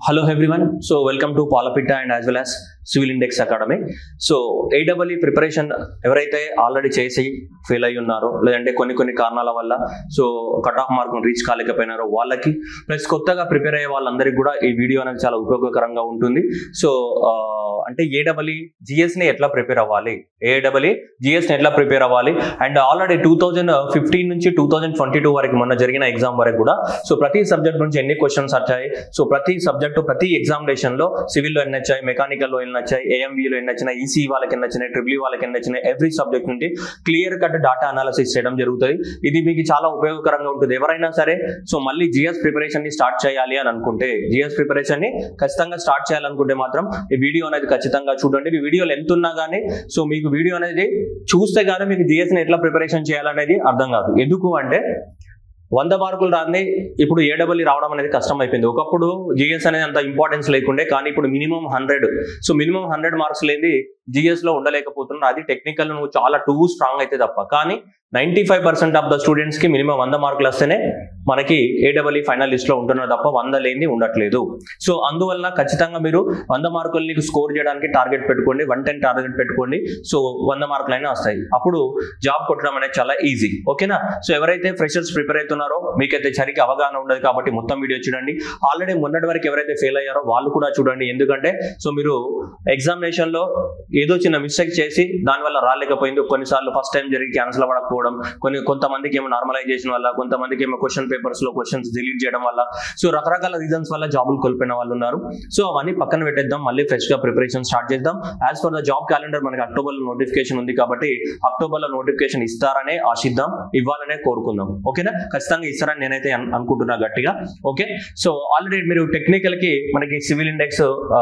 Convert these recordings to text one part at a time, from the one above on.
Hello everyone. So welcome to Palapita and as well as Civil Index Academy so AW preparation ఎవరైతే already చేసి fail అయి ఉన్నారో లేదంటే కొన్ని కొన్ని కారణాల వల్ల so cut off mark reach కాలేకపోయినారో వాళ్ళకి ప్లస్ కొత్తగా ప్రిపేర్ అయ్యే వాళ్ళందరికీ కూడా ఈ వీడియో అనేది చాలా ఉపయోగకరంగా ఉంటుంది సో ఆ, అంటే ఏడబ్ల్యూ జిఎస్ని ఎట్లా ప్రిపేర్ అవ్వాలి ఏడబ్ల్యూ జిఎస్ని ఎట్లా ప్రిపేర్ అవ్వాలి and already two thousand fifteen నుంచి టూ థౌజండ్ ట్వంటీ టూ వరకు మొన్న జరిగిన ఎగ్జామ్ వరకు కూడా సో ప్రతి సబ్జెక్ట్ నుంచి ఎన్ని క్వశ్చన్స్ వచ్చాయి సో ప్రతి సబ్జెక్టు ప్రతి ఎగ్జామినేషన్ లో సివిల్లో ఎన్ని వచ్చాయి మెకానికల్లో ఎన్ని వచ్చాయి ఏఎంవీలో ఎన్ని వచ్చినాయి ఈసీ వాళ్ళకి ఎన్ని వచ్చినాయి ట్రిపుల్ వాళ్ళకి ఎన్ని వచ్చినాయి ఎవ్రీ సబ్జెక్ట్ నుండి క్లియర్ కట్ డాటా అనాలిసిస్ చేయడం జరుగుతుంది ఇది మీకు చాలా ఉపయోగకరంగా ఉంటుంది ఎవరైనా సరే సో మళ్ళీ జిఎస్ ప్రిపరేషన్ ని స్టార్ట్ చేయాలి అని అనుకుంటే జిఎస్ ప్రిపరేషన్ ని ఖచ్చితంగా స్టార్ట్ చేయాలనుకుంటే మాత్రం ఈ వీడియో అనేది ఖచ్చితంగా చూడండి ఈ వీడియోలు ఎంత ఉన్నా కానీ సో మీకు వీడియో అనేది చూస్తే కానీ మీకు జిఎస్ ని ఎట్లా ప్రిపరేషన్ చేయాలనేది అర్థం కాదు ఎందుకు అంటే వంద మార్కులు రాని ఇప్పుడు ఏడబ్ల్యూ రావడం అనేది కష్టం అయిపోయింది ఒకప్పుడు జిఎస్ అనేది అంత ఇంపార్టెన్స్ లేకుండే కానీ ఇప్పుడు minimum hundred so minimum hundred marks లేని జిఎస్ లో ఉండలేకపోతున్నారు అది టెక్నికల్ నువ్వు చాలా టూ స్ట్రాంగ్ అయితే తప్ప కానీ ninety five percent of the students కి మినిమం వంద మార్కులు వస్తేనే మనకి ఏడబ్ల్యూ ఫైనల్ లిస్ట్ లో ఉంటున్నారు తప్ప వంద లేని ఉండట్లేదు సో అందువల్ల ఖచ్చితంగా మీరు వంద మార్కుల్ని స్కోర్ చేయడానికి టార్గెట్ పెట్టుకోండి వన్ టెన్ టార్గెట్ పెట్టుకోండి సో వంద మార్కులు అయినా వస్తాయి అప్పుడు జాబ్ కొట్టడం అనేది చాలా ఈజీ ఓకేనా సో ఎవరైతే ఫ్రెషర్స్ ప్రిపేర్ అవుతున్నారో మీకైతే సరిగ్గా అవగాహన ఉండదు కాబట్టి మొత్తం వీడియో చూడండి ఆల్రెడీ మొన్నటి వరకు ఎవరైతే ఫెయిల్ అయ్యారో వాళ్ళు కూడా చూడండి ఎందుకంటే సో మీరు ఎగ్జామినేషన్ లో ఏదో చిన్న మిస్టేక్ చేసి దానివల్ల రాలేకపోయింది కొన్నిసార్లు ఫస్ట్ టైం జరిగి క్యాన్సిల్ అవ్వకపోవడం కొన్ని కొంతమందికి ఏమో నార్మలైజేషన్ వల్ల కొంతమందికి ఏమో క్వశ్చన్ పేపర్స్ లో క్వశ్చన్స్ డిలీట్ చేయడం వల్ల సో రకరకాల రీజన్స్ వల్ల జాబులు కోల్పోయిన వాళ్ళు ఉన్నారు సో అవన్నీ పక్కన పెట్టేద్దాం మళ్ళీ ఫ్రెష్ గా ప్రిపరేషన్ స్టార్ట్ చేద్దాం as per the job calendar మనకి అక్టోబర్ లో నోటిఫికేషన్ ఉంది కాబట్టి అక్టోబర్ లో నోటిఫికేషన్ ఇస్తారనే ఆశిద్దాం ఇవ్వాలనే కోరుకుందాం ఓకేనా ఖచ్చితంగా ఇస్తారని నేనైతే అన్- అనుకుంటున్నా గట్టిగా ఓకే సో ఆల్రెడీ మీరు టెక్నికల్ కి మనకి Civil Index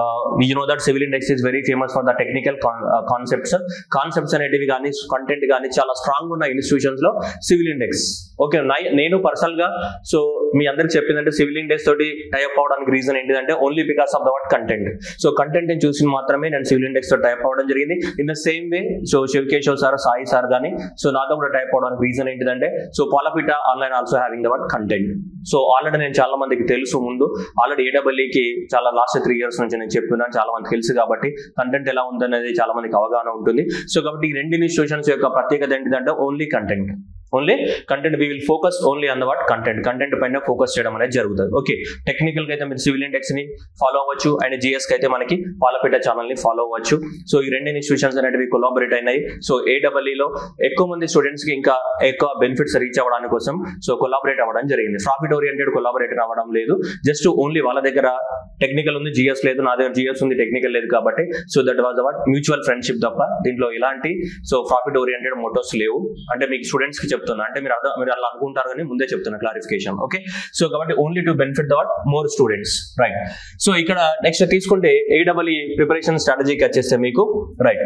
you know that Civil Index is very famous for the technical concepts concepts అనేటివి కానీ కంటెంట్ కానీ చాలా స్ట్రాంగ్ ఉన్న ఇన్స్టిట్యూషన్స్ లో సివిల్ ఇండెక్స్ ఓకే నేను పర్సనల్ గా సో మీ అందరికి చెప్పిందంటే సివిల్ ఇండెక్స్ తోటి టైప్ అవడానికి రీజన్ ఏంటిదంటే only because of the what content so content ని చూసి మాత్రమే నేను సివిల్ ఇండెక్స్ తో టైప్ అవడం జరిగింది in the same way so Shivakeshav sir Sai sir కానీ సో నాతో కూడా టైప్ అవడానికి రీజన్ ఏంటిదంటే so Palapitta online also having the what content so already నేను చాలా మందికి తెలుసు ముందు ఆల్రెడీ ఏడబ్ల్యూకి చాలా లాస్ట్ త్రీ ఇయర్స్ నుంచి నేను చెప్పినాను చాలా మందికి తెలుసు కాబట్టి కంటెంట్ ఎలా ఉందనేది చాలా మందికి అవగాహన ఉంటుంది సో కాబట్టి ఈ రెండు ఇన్స్టిట్యూషన్స్ యొక్క ప్రత్యేకత ఏంటిదంటే only content only content we will focus only on the what content content పైన ఫోకస్ చేయడం అనేది జరుగుతుంది ఓకే టెక్నికల్ గా అయితే మీరు సివిల్ ఇండెక్స్ ని ఫాలో అవ్వచ్చు అండ్ జిఎస్ కి అయితే మనకి పాలపేట ఛానల్ ని ఫాలో అవ్వచ్చు సో ఈ రెండు ఇన్స్టిట్యూషన్స్ అనేటివి కొలాబరేట్ అయినాయి సో AEE లో ఎక్కువ మంది స్టూడెంట్స్ కి ఇంకా ఎక్కువ బెనిఫిట్స్ రీచ్ అవ్వడానికి కోసం సో కొలాబరేట్ అవ్వడం జరిగింది ప్రాఫిట్ ఓరియంటెడ్ కొలాబరేట్ అవ్వడం లేదు జస్ట్ ఓన్లీ వాళ్ళ దగ్గర టెక్నికల్ ఉంది జిఎస్ లేదు నా దగ్గర జిఎస్ ఉంది టెక్నికల్ లేదు కాబట్టి so that was about mutual friendship తప్ప దీంట్లో ఎలాంటి సో ప్రాఫిట్ ఓరియంటెడ్ మోటోస్ లేవు అంటే మీకు స్టూడెంట్స్ కి చెప్తున్నా అంటే మీరు అర్థం మీరు అలా అనుకుంటారు కానీ ముందే చెప్తున్నా క్లారిఫికేషన్ ఓకే సో కాబట్టి only to benefit the what more students right so ఇక్కడ నెక్స్ట్ తీసుకుంటే ఏడబ్ల్యూ ప్రిపరేషన్ స్ట్రాటజీకి వచ్చేస్తే మీకు right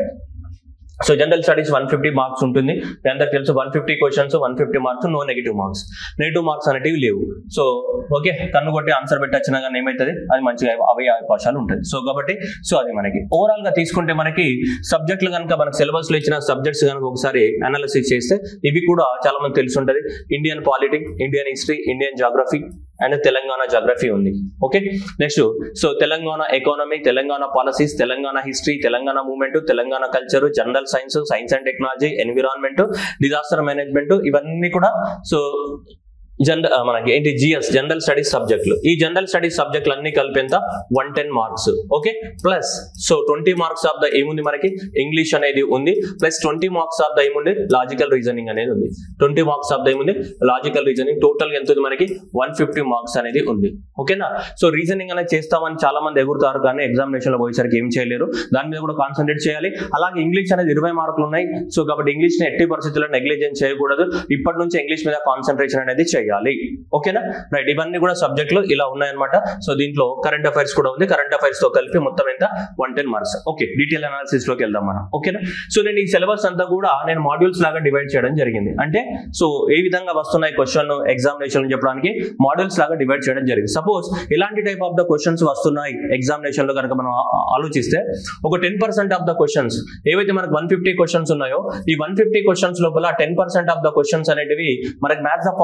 so general studies one fifty marks ఉంటుంది మీ అందరికి తెలుసు one fifty questions one fifty marks no negative marks negative marks అనేటివి లేవు సో ఓకే కన్ను కొట్టి ఆన్సర్ పెట్టి వచ్చినా కానీ ఏమవుతుంది అది మంచిగా అవే అవకాశాలు ఉంటుంది సో కాబట్టి సో అది మనకి ఓవరాల్ గా తీసుకుంటే మనకి సబ్జెక్టులు కనుక మనకి సిలబస్ లో ఇచ్చిన సబ్జెక్ట్స్ కనుక ఒకసారి అనాలిసిస్ చేస్తే ఇవి కూడా చాలా మంది తెలిసి ఉంటుంది Indian politic Indian history Indian geography and Telangana geography ఉంది okay next so Telangana economy Telangana policies Telangana history Telangana movement Telangana culture general science science and technology environment disaster management ఇవన్నీ కూడా సో జనరల్ మనకి ఏంటి జిఎస్ జనరల్ స్టడీస్ సబ్జెక్టులు ఈ జనరల్ స్టడీస్ సబ్జెక్టులు అన్ని కలిపి ఎంత one ten marks okay plus so twenty marks of the ఏముంది మనకి ఇంగ్లీష్ అనేది ఉంది plus twenty marks of the ఏముంది లాజికల్ రీజనింగ్ అనేది ఉంది ట్వంటీ మార్క్స్ ఆఫ్ ద ఏముంది లాజికల్ రీజనింగ్ టోటల్ ఎంత ఉంది మనకి వన్ ఫిఫ్టీ మార్క్స్ అనేది ఉంది ఓకేనా సో రీజనింగ్ అనేది చేస్తామని చాలా మంది ఎగురుతారు కానీ ఎగ్జామినేషన్ లో పోయేసరికి ఏం చేయలేరు దాని మీద కూడా కాన్సన్ట్రేట్ చేయాలి అలాగే ఇంగ్లీష్ అనేది ఇరవై మార్కులు ఉన్నాయి సో కాబట్టి ఇంగ్లీష్ ని ఎట్టి పరిస్థితుల్లో నెగ్లిజెన్స్ చేయకూడదు ఇప్పటి నుంచి ఇంగ్లీష్ మీద కాన్సన్ట్రేషన్ అనేది చేయాలి ఓకేనా రైట్ ఇవన్నీ కూడా సబ్జెక్టులు ఇలా ఉన్నాయన్నమాట సో దీంట్లో కరెంట్ అఫైర్స్ కూడా ఉంది కరెంట్ అఫైర్స్ తో కలిపి మొత్తం ఎంత one ten marks okay detail analysis లోకి వెళ్దాం మనం ఓకేనా సో నేను ఈ సిలబస్ అంతా కూడా నేను మాడ్యూల్స్ లాగా డివైడ్ చేయడం జరిగింది అంటే సో ఏ విధంగా వస్తున్నాయి క్వశ్చన్ ఎగ్జామినేషన్ చెప్పడానికి మాడ్యూల్స్ లాగా డివైడ్ చేయడం జరిగింది సపోజ్ ఇలాంటి టైప్ ఆఫ్ ద క్వశ్చన్స్ వస్తున్నాయి ఎగ్జామినేషన్ లో కనుక మనం ఆ- ఆ- ఆలోచిస్తే ఒక ten percent of the questions ఏవైతే మనకు వన్ ఫిఫ్టీ క్వశ్చన్స్ ఉన్నాయో ఈ వన్ ఫిఫ్టీ క్వశ్చన్స్ లోపల ten percent of the questions అనేటివి మనకి మ్యాథ్స్ ద ఫాలోయింగ్ టైప్ లో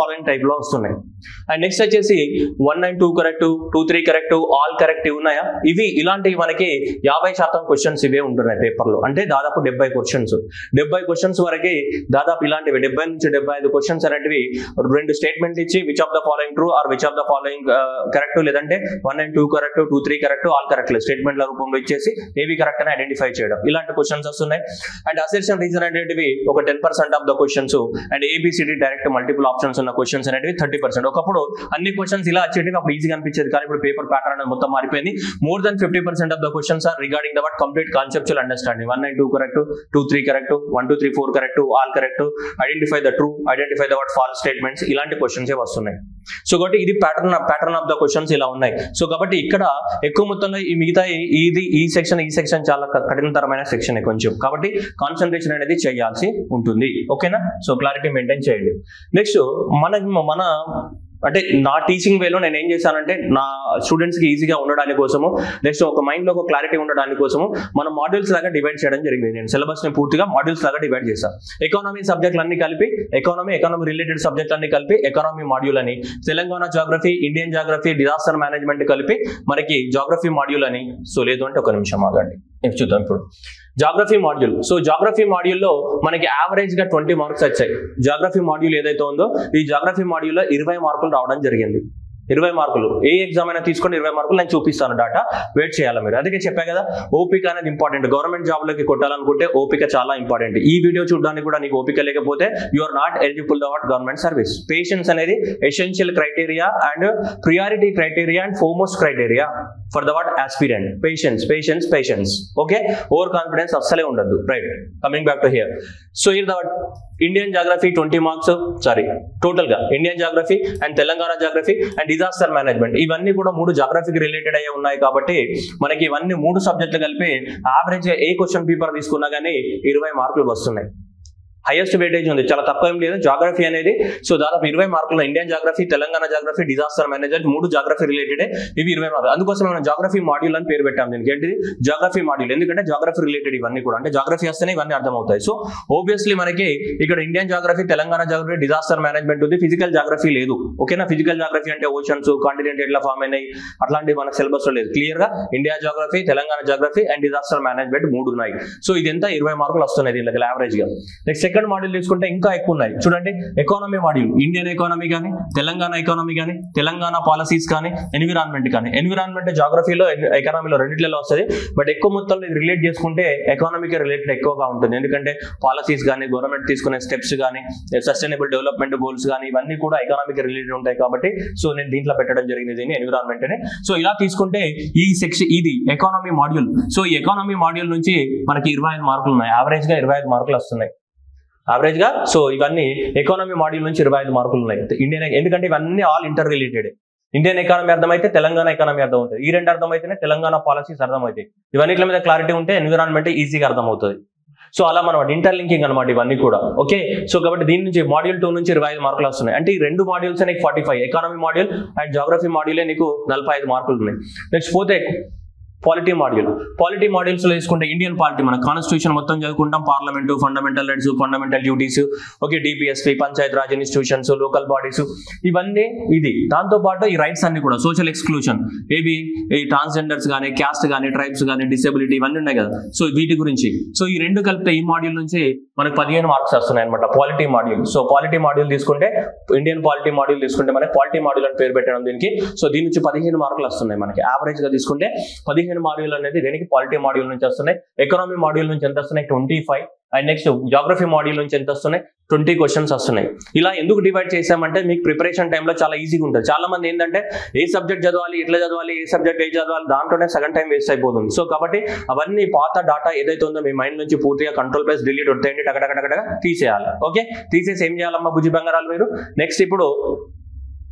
లో వస్తున్నాయి అండ్ నెక్స్ట్ వచ్చేసి one nine two correct two three correct all correct ఉన్నాయా ఇవి ఇలాంటివి మనకి యాభై శాతం క్వశ్చన్స్ ఇవే ఉంటున్నాయి పేపర్లో అంటే దాదాపు డెబ్బై క్వశ్చన్స్ డెబ్బై క్వశ్చన్స్ వరకు దాదాపు ఇలాంటివి డెబ్బై నుంచి డెబ్బై ఐదు క్వశ్చన్స్ అనేటివి రెండు స్టేట్మెంట్ ఇచ్చి which of the following true or which of the following correct లేదంటే one and two correct two three correct all correct స్టేట్మెంట్ల రూపంలో ఇచ్చేసి ఏవి కరెక్ట్ అని ఐడెంటిఫై చేయడం ఇలాంటి క్వశ్చన్స్ వస్తున్నాయి అండ్ అసెర్షన్ రీజన్ అనేటివి ఒక ten percent of the questions and ABCD direct multiple options ఉన్న క్వశ్చన్స్ అనేవి థర్టీ పర్సెంట్ ఒకప్పుడు అన్ని క్వశ్చన్స్ ఇలా వచ్చేటివి అప్పుడు ఈజీగా అనిపించేది కానీ ఇప్పుడు పేపర్ ప్యాటర్న్ అనేది మొత్తం మారిపోయింది more than fifty percent of the questions are regarding the what complete conceptual understanding one nine two correct two three correct one two three four correct all correct identify the true identify the what false statements ఇలాంటి questions వస్తున్నాయి so కాబట్టి ఇది pattern pattern of the questions ఇలా ఉన్నాయి so కాబట్టి ఇక్కడ ఎక్కువ మొత్తంలో ఈ మిగతా ఈ- ఇది ఈ సెక్షన్ ఈ సెక్షన్ చాలా క- కఠినతరమైన సెక్షన్ కొంచెం కాబట్టి కాన్సన్ట్రేషన్ అనేది చేయాల్సి ఉంటుంది ఓకేనా సో క్లారిటీ మెయింటైన్ చేయండి నెక్స్ట్ మన మన అంటే నా టీచింగ్ వేలో నేను ఏం చేశానంటే నా స్టూడెంట్స్ కి ఈజీగా ఉండడానికి కోసము నెక్స్ట్ ఒక మైండ్ లో ఒక క్లారిటీ ఉండడానికి కోసము మన మాడ్యూల్స్ లాగా డివైడ్ చేయడం జరిగింది నేను సిలబస్ ని పూర్తిగా మాడ్యూల్స్ లాగా డివైడ్ చేశాను ఎకానమీ సబ్జెక్టులు అన్ని కలిపి ఎకానమీ ఎకానమీ రిలేటెడ్ సబ్జెక్ట్ అన్ని కలిపి ఎకానమీ మాడ్యూల్ అని Telangana geography Indian geography disaster management కలిపి మనకి జాగ్రఫీ మాడ్యూల్ అని సో లేదు అంటే ఒక నిమిషం ఆగండి నేను చూద్దాం ఇప్పుడు జాగ్రఫీ మాడ్యూల్ సో జాగ్రఫీ మాడ్యూల్లో మనకి యావరేజ్ గా ట్వంటీ మార్క్స్ వచ్చాయి జాగ్రఫీ మాడ్యూల్ ఏదైతే ఉందో ఈ జాగ్రఫీ మాడ్యూల్లో ఇరవై మార్కులు రావడం జరిగింది ఇరవై మార్కులు ఏ ఎగ్జామ్ అయినా తీసుకొని ఇరవై మార్కులు నేను చూపిస్తాను డాటా వెయిట్ చేయాలి మీరు అందుకే చెప్పా కదా ఓపిక అనేది ఇంపార్టెంట్ గవర్నమెంట్ జాబ్లకి కొట్టాలనుకుంటే ఓపిక చాలా ఇంపార్టెంట్ ఈ వీడియో చూడడానికి కూడా నీకు ఓపిక లేకపోతే you are not eligible that government service patience అనేది essential criteria and priority criteria and foremost criteria for the what aspirant patience patience patience okay over confidence అస్సలే ఉండదు right coming back to here so in the Indian geography twenty marks sorry total గా Indian geography and Telangana geography and disaster management ఇవన్నీ కూడా మూడు జాగ్రఫీకి related అయ్యే ఉన్నాయి కాబట్టి మనకి ఇవన్నీ మూడు సబ్జెక్టులు కలిపి యావరేజ్ గా ఏ క్వశ్చన్ పేపర్ తీసుకున్నా కానీ ఇరవై మార్కులు వస్తున్నాయి హైయెస్ట్ వెయిటేజ్ ఉంది చాలా తక్కువ ఏం లేదు జాగ్రఫీ అనేది సో దాదాపు ఇరవై మార్కులు Indian geography Telangana geography disaster management మూడు జాగ్రఫీ రిలేటెడ్ ఇవి ఇరవై మార్కులు అందుకోసం మనం జాగ్రఫీ మాడ్యూల్ అని పేరు పెట్టాం దీనికి ఏంటిది జాగ్రఫీ మాడ్యూల్ ఎందుకంటే జాగ్రఫీ రిలేటెడ్ ఇవన్నీ కూడా అంటే జాగ్రఫీ వస్తేనే ఇవన్నీ అర్థమవుతాయి సో ఓబ్వియస్లీ మనకి ఇక్కడ Indian geography Telangana geography disaster management ఉంది ఫిజికల్ జాగ్రఫీ లేదు ఓకేనా ఫిజికల్ జాగ్రఫీ అంటే ఓషన్స్ కాంటినెంట్ ఎట్లా ఫామ్ అయినాయి అట్లాంటివి మనకు సిలబస్ లో లేదు క్లియర్ గా India geography Telangana geography and disaster management మూడు ఉన్నాయి సో ఇదంతా ఇరవై మార్కులు వస్తున్నాయి దీనికి యావరేజ్ గా నెక్స్ట్ సెకండ్ మాడ్యూల్ తీసుకుంటే ఇంకా ఎక్కువ ఉన్నాయి చూడండి ఎకానమీ మాడ్యూల్ ఇండియన్ ఎకానమీ కానీ తెలంగాణ ఎకానమీ కానీ తెలంగాణ పాలసీస్ కానీ ఎన్విరాన్మెంట్ కానీ ఎన్విరాన్మెంట్ జాగ్రఫీలో ఎకానమీలో రెండిట్లలో వస్తుంది బట్ ఎక్కువ మొత్తంలో ఇది రిలేట్ చేసుకుంటే ఎకానమీకి రిలేటెడ్ ఎక్కువగా ఉంటుంది ఎందుకంటే పాలసీస్ కానీ గవర్నమెంట్ తీసుకునే స్టెప్స్ కానీ సస్టైనబుల్ డెవలప్మెంట్ గోల్స్ కానీ ఇవన్నీ కూడా ఎకానమీకి రిలేటెడ్ ఉంటాయి కాబట్టి సో నేను దీంట్లో పెట్టడం జరిగింది దీన్ని ఎన్విరాన్మెంట్ అని సో ఇలా తీసుకుంటే ఈ సెక్షన్ ఇది ఎకానమీ మాడ్యూల్ సో ఈ ఎకానమీ మాడ్యూల్ నుంచి మనకి ఇరవై ఐదు మార్కులు ఉన్నాయి యావరేజ్ గా ఇరవై ఐదు మార్కులు వస్తున్నాయి యావరేజ్ గా సో ఇవన్నీ ఎకానమీ మాడ్యూల్ నుంచి ఇరవై ఐదు మార్కులు ఉన్నాయి ఇండియన్ ఎందుకంటే ఇవన్నీ all interrelated Indian economy అర్థమైతే తెలంగాణ ఎకానమీ అర్థం అవుతుంది ఈ రెండు అర్థమైతేనే తెలంగాణ పాలసీస్ అర్థమవుతాయి ఇవన్నిటి మీద క్లారిటీ ఉంటే ఎన్విరాన్మెంట్ ఈజీగా అర్థమవుతుంది సో అలా మనం ఇంటర్ లింకింగ్ అనమాట ఇవన్నీ కూడా ఓకే సో కాబట్టి దీని నుంచి మాడ్యూల్ టూ నుంచి ఇరవై ఐదు మార్కులు వస్తున్నాయి అంటే ఈ రెండు మాడ్యూల్స్ నీకు forty five economy module and geography మాడ్యూలే నీకు నలభై ఐదు మార్కులు ఉన్నాయి నెక్స్ట్ పోతే పాలిటీ మాడ్యూల్ పాలిటీ మాడ్యూల్స్ లో తీసుకుంటే ఇండియన్ పాలిటీ మన కాన్స్టిట్యూషన్ మొత్తం చదువుకుంటాం parliament fundamental rights fundamental duties okay DPSP panchayat raj institutions local bodies ఇవన్నీ ఇది దాంతో పాటు ఈ రైట్స్ అన్ని కూడా సోషల్ ఎక్స్క్లూషన్ ఏవి ఈ ట్రాన్స్జెండర్స్ కానీ క్యాస్ట్ కానీ ట్రైబ్స్ కానీ డిసేబిలిటీ ఇవన్నీ ఉన్నాయి కదా సో వీటి గురించి సో ఈ రెండు కలిపితే ఈ మాడ్యూల్ నుంచి మనకు పదిహేను మార్క్స్ వస్తున్నాయి అనమాట polity module so polity module తీసుకుంటే ఇండియన్ పాలిటీ మాడ్యూల్ తీసుకుంటే మనకి పాలిటీ మాడ్యూల్ అని పేరు పెట్టడం దీనికి సో దీని నుంచి పదిహేను మార్కులు వస్తున్నాయి మనకి యావరేజ్ గా తీసుకుంటే పదిహేను మాడ్యూల్ అనేది దేనికి పాలిటీ మాడ్యూల్ నుంచి వస్తున్నాయి ఎకనామీ మాడ్యూల్ నుంచి ఎంత వస్తున్నాయి twenty five and next geography module నుంచి ఎంత వస్తున్నాయి ట్వంటీ క్వశ్చన్స్ వస్తున్నాయి ఇలా ఎందుకు డివైడ్ చేసామంటే మీకు ప్రిపరేషన్ టైంలో చాలా ఈజీగా ఉంటుంది చాలా మంది ఏంటంటే ఏ సబ్జెక్ట్ చదవాలి ఎట్లా చదవాలి ఏ సబ్జెక్ట్ ఏ చదవాలి దాంట్లోనే సగం టైం వేస్ట్ అయిపోతుంది సో కాబట్టి అవన్నీ పాత డాటా ఏదైతే ఉందో మీ మైండ్ నుంచి పూర్తిగా కంట్రోల్ ప్లస్ డిలీట్ వద్దండి టకటకటకటగా తీసేయాలి ఓకే తీసేసి ఏం చేయాలమ్మా బుజ్జి బంగారాలు మీరు నెక్స్ట్ ఇప్పుడు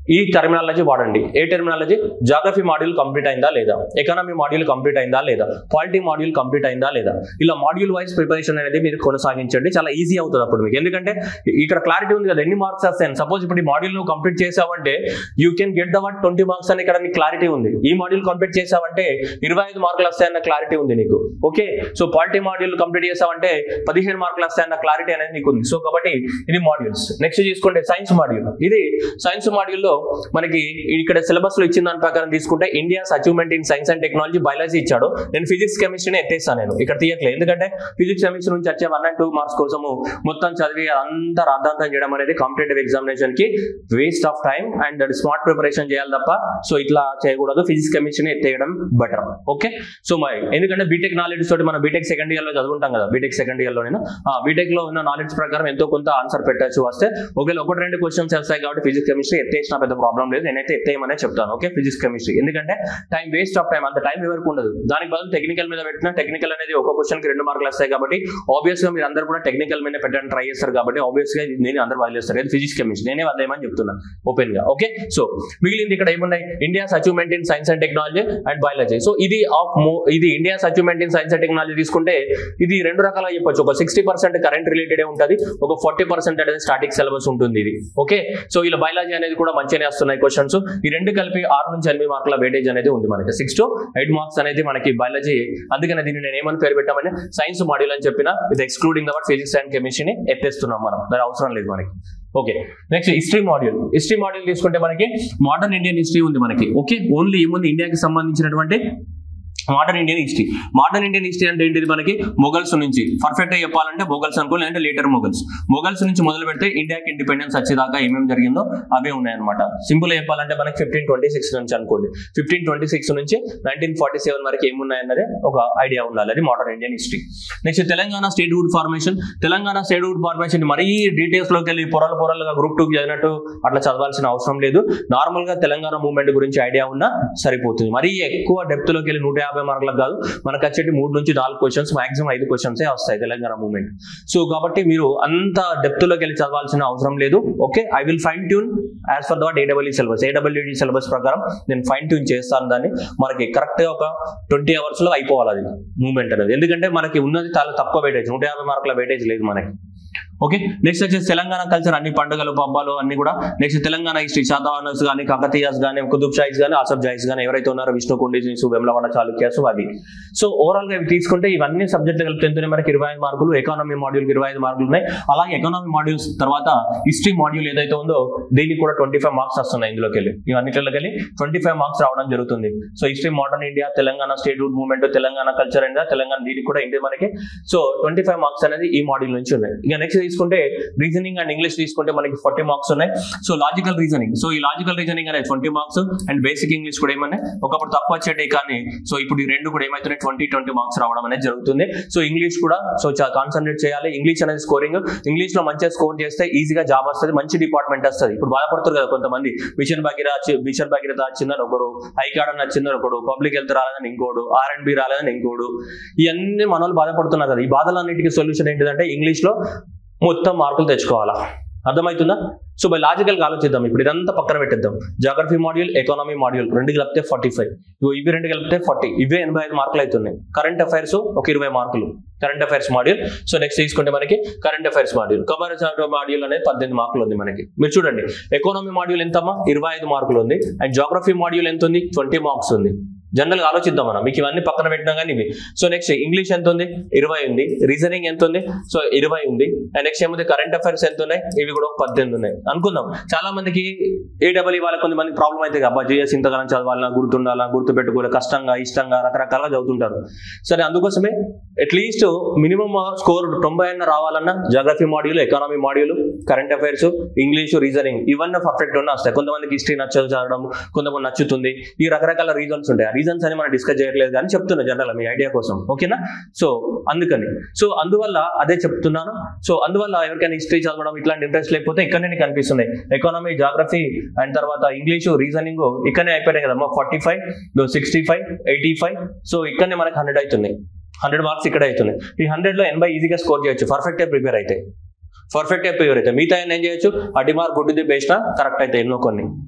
ఈ టెర్మినాలజీ వాడండి ఏ టెర్మినాలజీ జాగ్రఫీ మాడ్యూల్ కంప్లీట్ అయిందా లేదా ఎకనామీ మాడ్యూల్ కంప్లీట్ అయిందా లేదా పాలిటీ మాడ్యూల్ కంప్లీట్ అయిందా లేదా ఇలా మాడ్యూల్ వైజ్ ప్రిపరేషన్ అనేది మీరు కొనసాగించండి చాలా ఈజీ అవుతుంది అప్పుడు మీకు ఎందుకంటే ఇక్కడ క్లారిటీ ఉంది కదా ఎన్ని మార్క్స్ వస్తాయని సపోజ్ ఇప్పుడు ఈ మాడ్యూల్ నువ్వు కంప్లీట్ చేసావంటే you can get the one twenty marks అని ఇక్కడ నీకు క్లారిటీ ఉంది ఈ మాడ్యూల్ కంప్లీట్ చేసావంటే ఇరవై ఐదు మార్కులు వస్తాయన్న క్లారిటీ ఉంది నీకు okay so polity module complete చేసావంటే పదిహేను మార్కులు వస్తాయన్న క్లారిటీ అనేది నీకు ఉంది సో కాబట్టి ఇది మాడ్యూల్స్ నెక్స్ట్ చూసుకోండి సైన్స్ మాడ్యూల్ ఇది సైన్స్ మాడ్యూల్లో మనకి ఇక్కడ సిలబస్ లో ఇచ్చిన దాని ప్రకారం తీసుకుంటే India's achievement in science and technology biology ఇచ్చాడు నేను ఫిజిక్స్ కెమిస్ట్రీని ఎత్తేస్తాను నేను ఇక్కడ తీయట్లేదు ఎందుకంటే ఫిజిక్స్ కెమిస్ట్రీ నుంచి వచ్చే వన్ అండ్ టూ మార్క్స్ కోసము మొత్తం చదివి అంతా రాద్ధాంతం చేయడం అనేది కాంపిటేటివ్ ఎగ్జామినేషన్ కి waste of time and smart preparation చేయాలి తప్ప సో ఇట్లా చేయకూడదు ఫిజిక్స్ కెమిస్ట్రీని ఎత్తేయడం బెటర్ ఓకే సో మరి ఎందుకంటే బీటెక్ నాలెడ్జ్ తోటి మనం బీటెక్ సెకండ్ ఇయర్ లో చదువుకుంటాం కదా బీటెక్ సెకండ్ ఇయర్ లో నేను బీటెక్ లో ఉన్న నాలెడ్జ్ ప్రకారం ఎంతో కొంత ఆన్సర్ పెట్టచ్చు వస్తే ఒకవేళ ఒకటి రెండు క్వశ్చన్స్ వస్తాయి కాబట్టి ఫిజిక్స్ కెమిస్ట్రీ ఎత్తేసిన పెద్ద ప్రాబ్లం లేదు నేనైతే ఎత్తేయమనే చెప్తాను ఓకే ఫిజిక్స్ కెమిస్ట్రీ ఎందుకంటే టైం వేస్ట్ ఆఫ్ టైం అంత టైం ఎవరికి ఉండదు దానికి బదులు టెక్నికల్ మీద పెట్టిన టెక్నికల్ అనేది ఒక క్వశ్చన్ కి రెండు మార్కులు వస్తాయి కాబట్టి ఆబ్వియస్ గా మీరు అందరూ కూడా టెక్నికల్ మీద పెట్టడానికి ట్రై చేస్తారు కాబట్టి ఆబ్వియస్ గా నేను అందరూ వదిలేస్తారు అది ఫిజిక్స్ కెమిస్ట్రీ నేనే వదిలేయమని చెప్తున్నా ఓపెన్ గా ఓకే సో మిగిలింది ఇక్కడ ఏమున్నాయి India's achievement in science and technology and biology so ఇది ఆఫ్ ఇది India's achievement in science and technology తీసుకుంటే ఇది రెండు రకాలుగా చెప్పొచ్చు ఒక సిక్స్టీ పర్సెంట్ కరెంట్ రిలేటెడ్ ఉంటుంది ఒక ఫార్టీ పర్సెంట్ అనేది స్టాటిక్ సిలబస్ ఉంటుంది ఇది ఓకే సో ఇలా బయాలజీ అనేది కూడా మంచిగానే వస్తున్నాయి క్వశ్చన్స్ ఈ రెండు కలిపి ఆరు నుంచి ఎనిమిది మార్కుల వెయిటేజ్ అనేది ఉంది మనకి సిక్స్ టు ఎయిట్ మార్క్స్ అనేది మనకి బయాలజీ అందుకనే దీన్ని నేను ఏమని పేరు పెట్టామని సైన్స్ మాడ్యూల్ అని చెప్పిన ఇది ఎక్స్క్లూడింగ్ దట్ ఫిజిక్స్ అండ్ కెమిస్ట్రీని ఎత్తేస్తున్నాం మనం దాని అవసరం లేదు మనకి okay next history module history module తీసుకుంటే మనకి మోడర్న్ ఇండియన్ హిస్టరీ ఉంది మనకి ఓకే ఓన్లీ ఏముంది ఇండియాకి సంబంధించినటువంటి modern Indian history modern Indian history అంటే ఏంటిది మనకి మొఘల్స్ నుంచి పర్ఫెక్ట్ గా చెప్పాలంటే మొఘల్స్ అనుకోవాలి అంటే లేటర్ మొఘల్స్ మొఘల్స్ నుంచి మొదలు పెడితే ఇండియాకి ఇండిపెండెన్స్ వచ్చేదాకా ఏమేమి జరిగిందో అవే ఉన్నాయన్నమాట సింపుల్ చెప్పాలంటే మనకి ఫిఫ్టీన్ ట్వంటీ సిక్స్ నుంచి అనుకోండి ఫిఫ్టీన్ ట్వంటీ సిక్స్ నుంచి నైన్టీన్ ఫార్టీ సెవెన్ వరకు ఏమున్నాయన్నదే ఒక ఐడియా ఉండాలి అది modern Indian history next Telangana statehood formation Telangana statehood formation మరీ డీటెయిల్స్ లోకి వెళ్ళి పొరలు పొరలుగా గ్రూప్ టూ చదివినట్టు అట్లా చదవాల్సిన అవసరం లేదు నార్మల్ గా తెలంగాణ మూవ్మెంట్ గురించి ఐడియా ఉన్నా సరిపోతుంది మరీ ఎక్కువ డెప్త్ లోకి వెళ్ళి నూట యాభై మార్కులకు కాదు మనకు వచ్చేటి మూడు నుంచి నాలుగు క్వశ్చన్స్ మాక్సిమం ఐదు క్వశ్చన్స్ వస్తాయి తెలంగాణ మూవ్మెంట్ సో కాబట్టి మీరు అంత డెప్త్ లోకి వెళ్ళి చదవాల్సిన అవసరం లేదు okay I will fine tune as for that AW syllabus AWD syllabus ప్రకారం నేను ఫైన్ ట్యూన్ చేస్తాను దాన్ని మనకి కరెక్ట్ గా ఒక ట్వంటీ అవర్స్ లో అయిపోవాలి అది మూవ్మెంట్ అనేది ఎందుకంటే మనకి ఉన్నది చాలా తక్కువ వెయిటేజ్ నూట యాభై మార్కుల వెయిటేజ్ లేదు మనకి ఓకే నెక్స్ట్ వచ్చేసి తెలంగాణ కల్చర్ అన్ని పండుగలు పబ్బాలు అన్ని కూడా నెక్స్ట్ తెలంగాణ హిస్టరీ శాతవాహనస్ కానీ కాకతీయాస్ కానీ కుతుబ్ షాయిస్ కానీ ఆసఫ్ జాయిస్ కానీ ఎవరైతే ఉన్నారో విష్ణు కుండీస్ వెమ్లవాడ చాళుక్యాస్ అవి సో ఓవరాల్ గా ఇవి తీసుకుంటే ఇవన్నీ సబ్జెక్టులు కలిపి ఎంతనే మనకి ఇరవై ఐదు మార్కులు ఎకానమీ మాడ్యూల్ ఇరవై ఐదు మార్కులు ఉన్నాయి అలాగే ఎకానమీ మాడ్యూల్స్ తర్వాత హిస్టరీ మాడ్యూల్ ఏదైతే ఉందో దీనికి కూడా ట్వంటీ ఫైవ్ మార్క్స్ వస్తున్నాయి ఇందులోకి వెళ్ళి ఇవన్నిటిలోకి వెళ్ళి ట్వంటీ ఫైవ్ మార్క్స్ రావడం జరుగుతుంది so history modern India Telangana statehood movement Telangana culture and Telangana దీనికి కూడా ఇంటి మనకి సో ట్వంటీ ఫైవ్ మార్క్స్ అనేది ఈ మాడ్యూల్ నుంచి ఉన్నాయి ఇక నెక్స్ట్ తీసుకుంటే రీజనింగ్ అండ్ ఇంగ్లీష్ తీసుకుంటే మనకి ఫార్టీ మార్క్స్ ఉన్నాయి సో లాజికల్ రీజనింగ్ సో ఈ లాజికల్ రీజనింగ్ అనేది twenty marks and basic English కూడా ఏమన్నా ఒకప్పుడు తక్కువ వచ్చేటి కానీ సో ఇప్పుడు ఈ రెండు కూడా ఏమైతున్నాయి ట్వంటీ ట్వంటీ మార్క్స్ రావడం అనేది జరుగుతుంది సో ఇంగ్లీష్ కూడా సో కాన్సన్ట్రేట్ చేయాలి ఇంగ్లీష్ అనేది స్కోరింగ్ ఇంగ్లీష్ లో మంచిగా స్కోర్ చేస్తే ఈజీగా జాబ్ వస్తుంది మంచి డిపార్ట్మెంట్ వస్తుంది ఇప్పుడు బాధపడుతారు కదా కొంతమంది మిషన్ భగీర మిషన్ భగీరథ వచ్చిందని ఒకరు ఐకాడన్ వచ్చిందని ఒకడు పబ్లిక్ హెల్త్ రాలేదని ఇంకోడు ఆర్ అండ్ బి రాలేదని ఇంకోడు ఇవన్నీ మన వాళ్ళు బాధపడుతున్నారు కదా ఈ బాధలన్నిటికీ సొల్యూషన్ ఏంటిదంటే ఇంగ్లీష్ లో మొత్తం మార్కులు తెచ్చుకోవాలా అర్థమవుతుందా సో బై లాజికల్ గా ఆలోచిద్దాం ఇప్పుడు ఇదంతా పక్కన పెట్టేద్దాం జాగ్రఫీ మాడ్యూల్ ఎకానమీ మాడ్యూల్ రెండు కలిపితే ఫార్టీ ఫైవ్ ఇవి రెండు కలిపితే ఫార్టీ ఇవే ఎనభై ఐదు మార్కులు అవుతున్నాయి కరెంట్ అఫైర్స్ ఒక ఇరవై మార్కులు current affairs module so next తీసుకుంటే మనకి current affairs module commerce module అనేది పద్దెనిమిది మార్కులు ఉంది మనకి మీరు చూడండి ఎకానమీ మాడ్యూల్ ఎంతమ్మా ఇరవై ఐదు మార్కులు ఉంది అండ్ జాగ్రఫీ మాడ్యూల్ ఎంత ఉంది ట్వంటీ మార్క్స్ ఉంది జనరల్ గా ఆలోచిద్దాం మనం మీకు ఇవన్నీ పక్కన పెట్టినా కానీ ఇవి సో నెక్స్ట్ ఇంగ్లీష్ ఎంత ఉంది ఇరవై ఉంది రీజనింగ్ ఎంత ఉంది సో ఇరవై ఉంది అండ్ నెక్స్ట్ ఏముంది కరెంట్ అఫైర్స్ ఎంత ఉన్నాయి ఇవి కూడా ఒక పద్దెనిమిది ఉన్నాయి అనుకుందాం చాలా మందికి ఏడబ్ల్యూ వాళ్ళకి కొంతమంది ప్రాబ్లం అయితే అబ్బా జిఎస్ ఇంతగానం చదవాలన్నా గుర్తుండాలా గుర్తు పెట్టుకోవాలి కష్టంగా ఇష్టంగా రకరకాలుగా చదువుతుంటారు సరే అందుకోసమే అట్లీస్ట్ మినిమం స్కోర్ తొంభై అన్న రావాలన్నా geography module economy module current affairs English reasoning ఇవన్నీ పర్ఫెక్ట్ ఉన్న వస్తాయి కొంతమందికి హిస్టరీ నచ్చదు చదవడం కొంతమంది నచ్చుతుంది ఈ రకరకాల రీజన్స్ ఉంటాయి ఆ రీజన్స్ అని మనం డిస్కస్ చేయట్లేదు కానీ చెప్తున్నా జనరల్ మీ ఐడియా కోసం ఓకేనా సో అందుకని సో అందువల్ల అదే చెప్తున్నాను సో అందువల్ల ఎవరికైనా హిస్టరీ చదవడం ఇట్లాంటి ఇంట్రెస్ట్ లేకపోతే ఇక్కడనే నీకు కనిపిస్తున్నాయి ఎకానమీ జాగ్రఫీ అండ్ తర్వాత ఇంగ్లీషు రీజనింగ్ ఇక్కడనే అయిపోయినాయి కదమ్మా forty five sixty five eighty five so ఇక్కడనే మనకి హండ్రెడ్ అవుతున్నాయి హండ్రెడ్ మార్క్స్ ఇక్కడ అవుతున్నాయి ఈ హండ్రెడ్ లో ఎనభై ఈజీగా స్కోర్ చేయొచ్చు పర్ఫెక్ట్ ప్రిపేర్ అయితే పర్ఫెక్ట్ ప్రిపేర్ అయితే మిగతా ఏం చేయొచ్చు అడి మార్క్ గుడ్డిది బేస్డ్ కరెక్ట్ అయితే ఎన్నో కొన్ని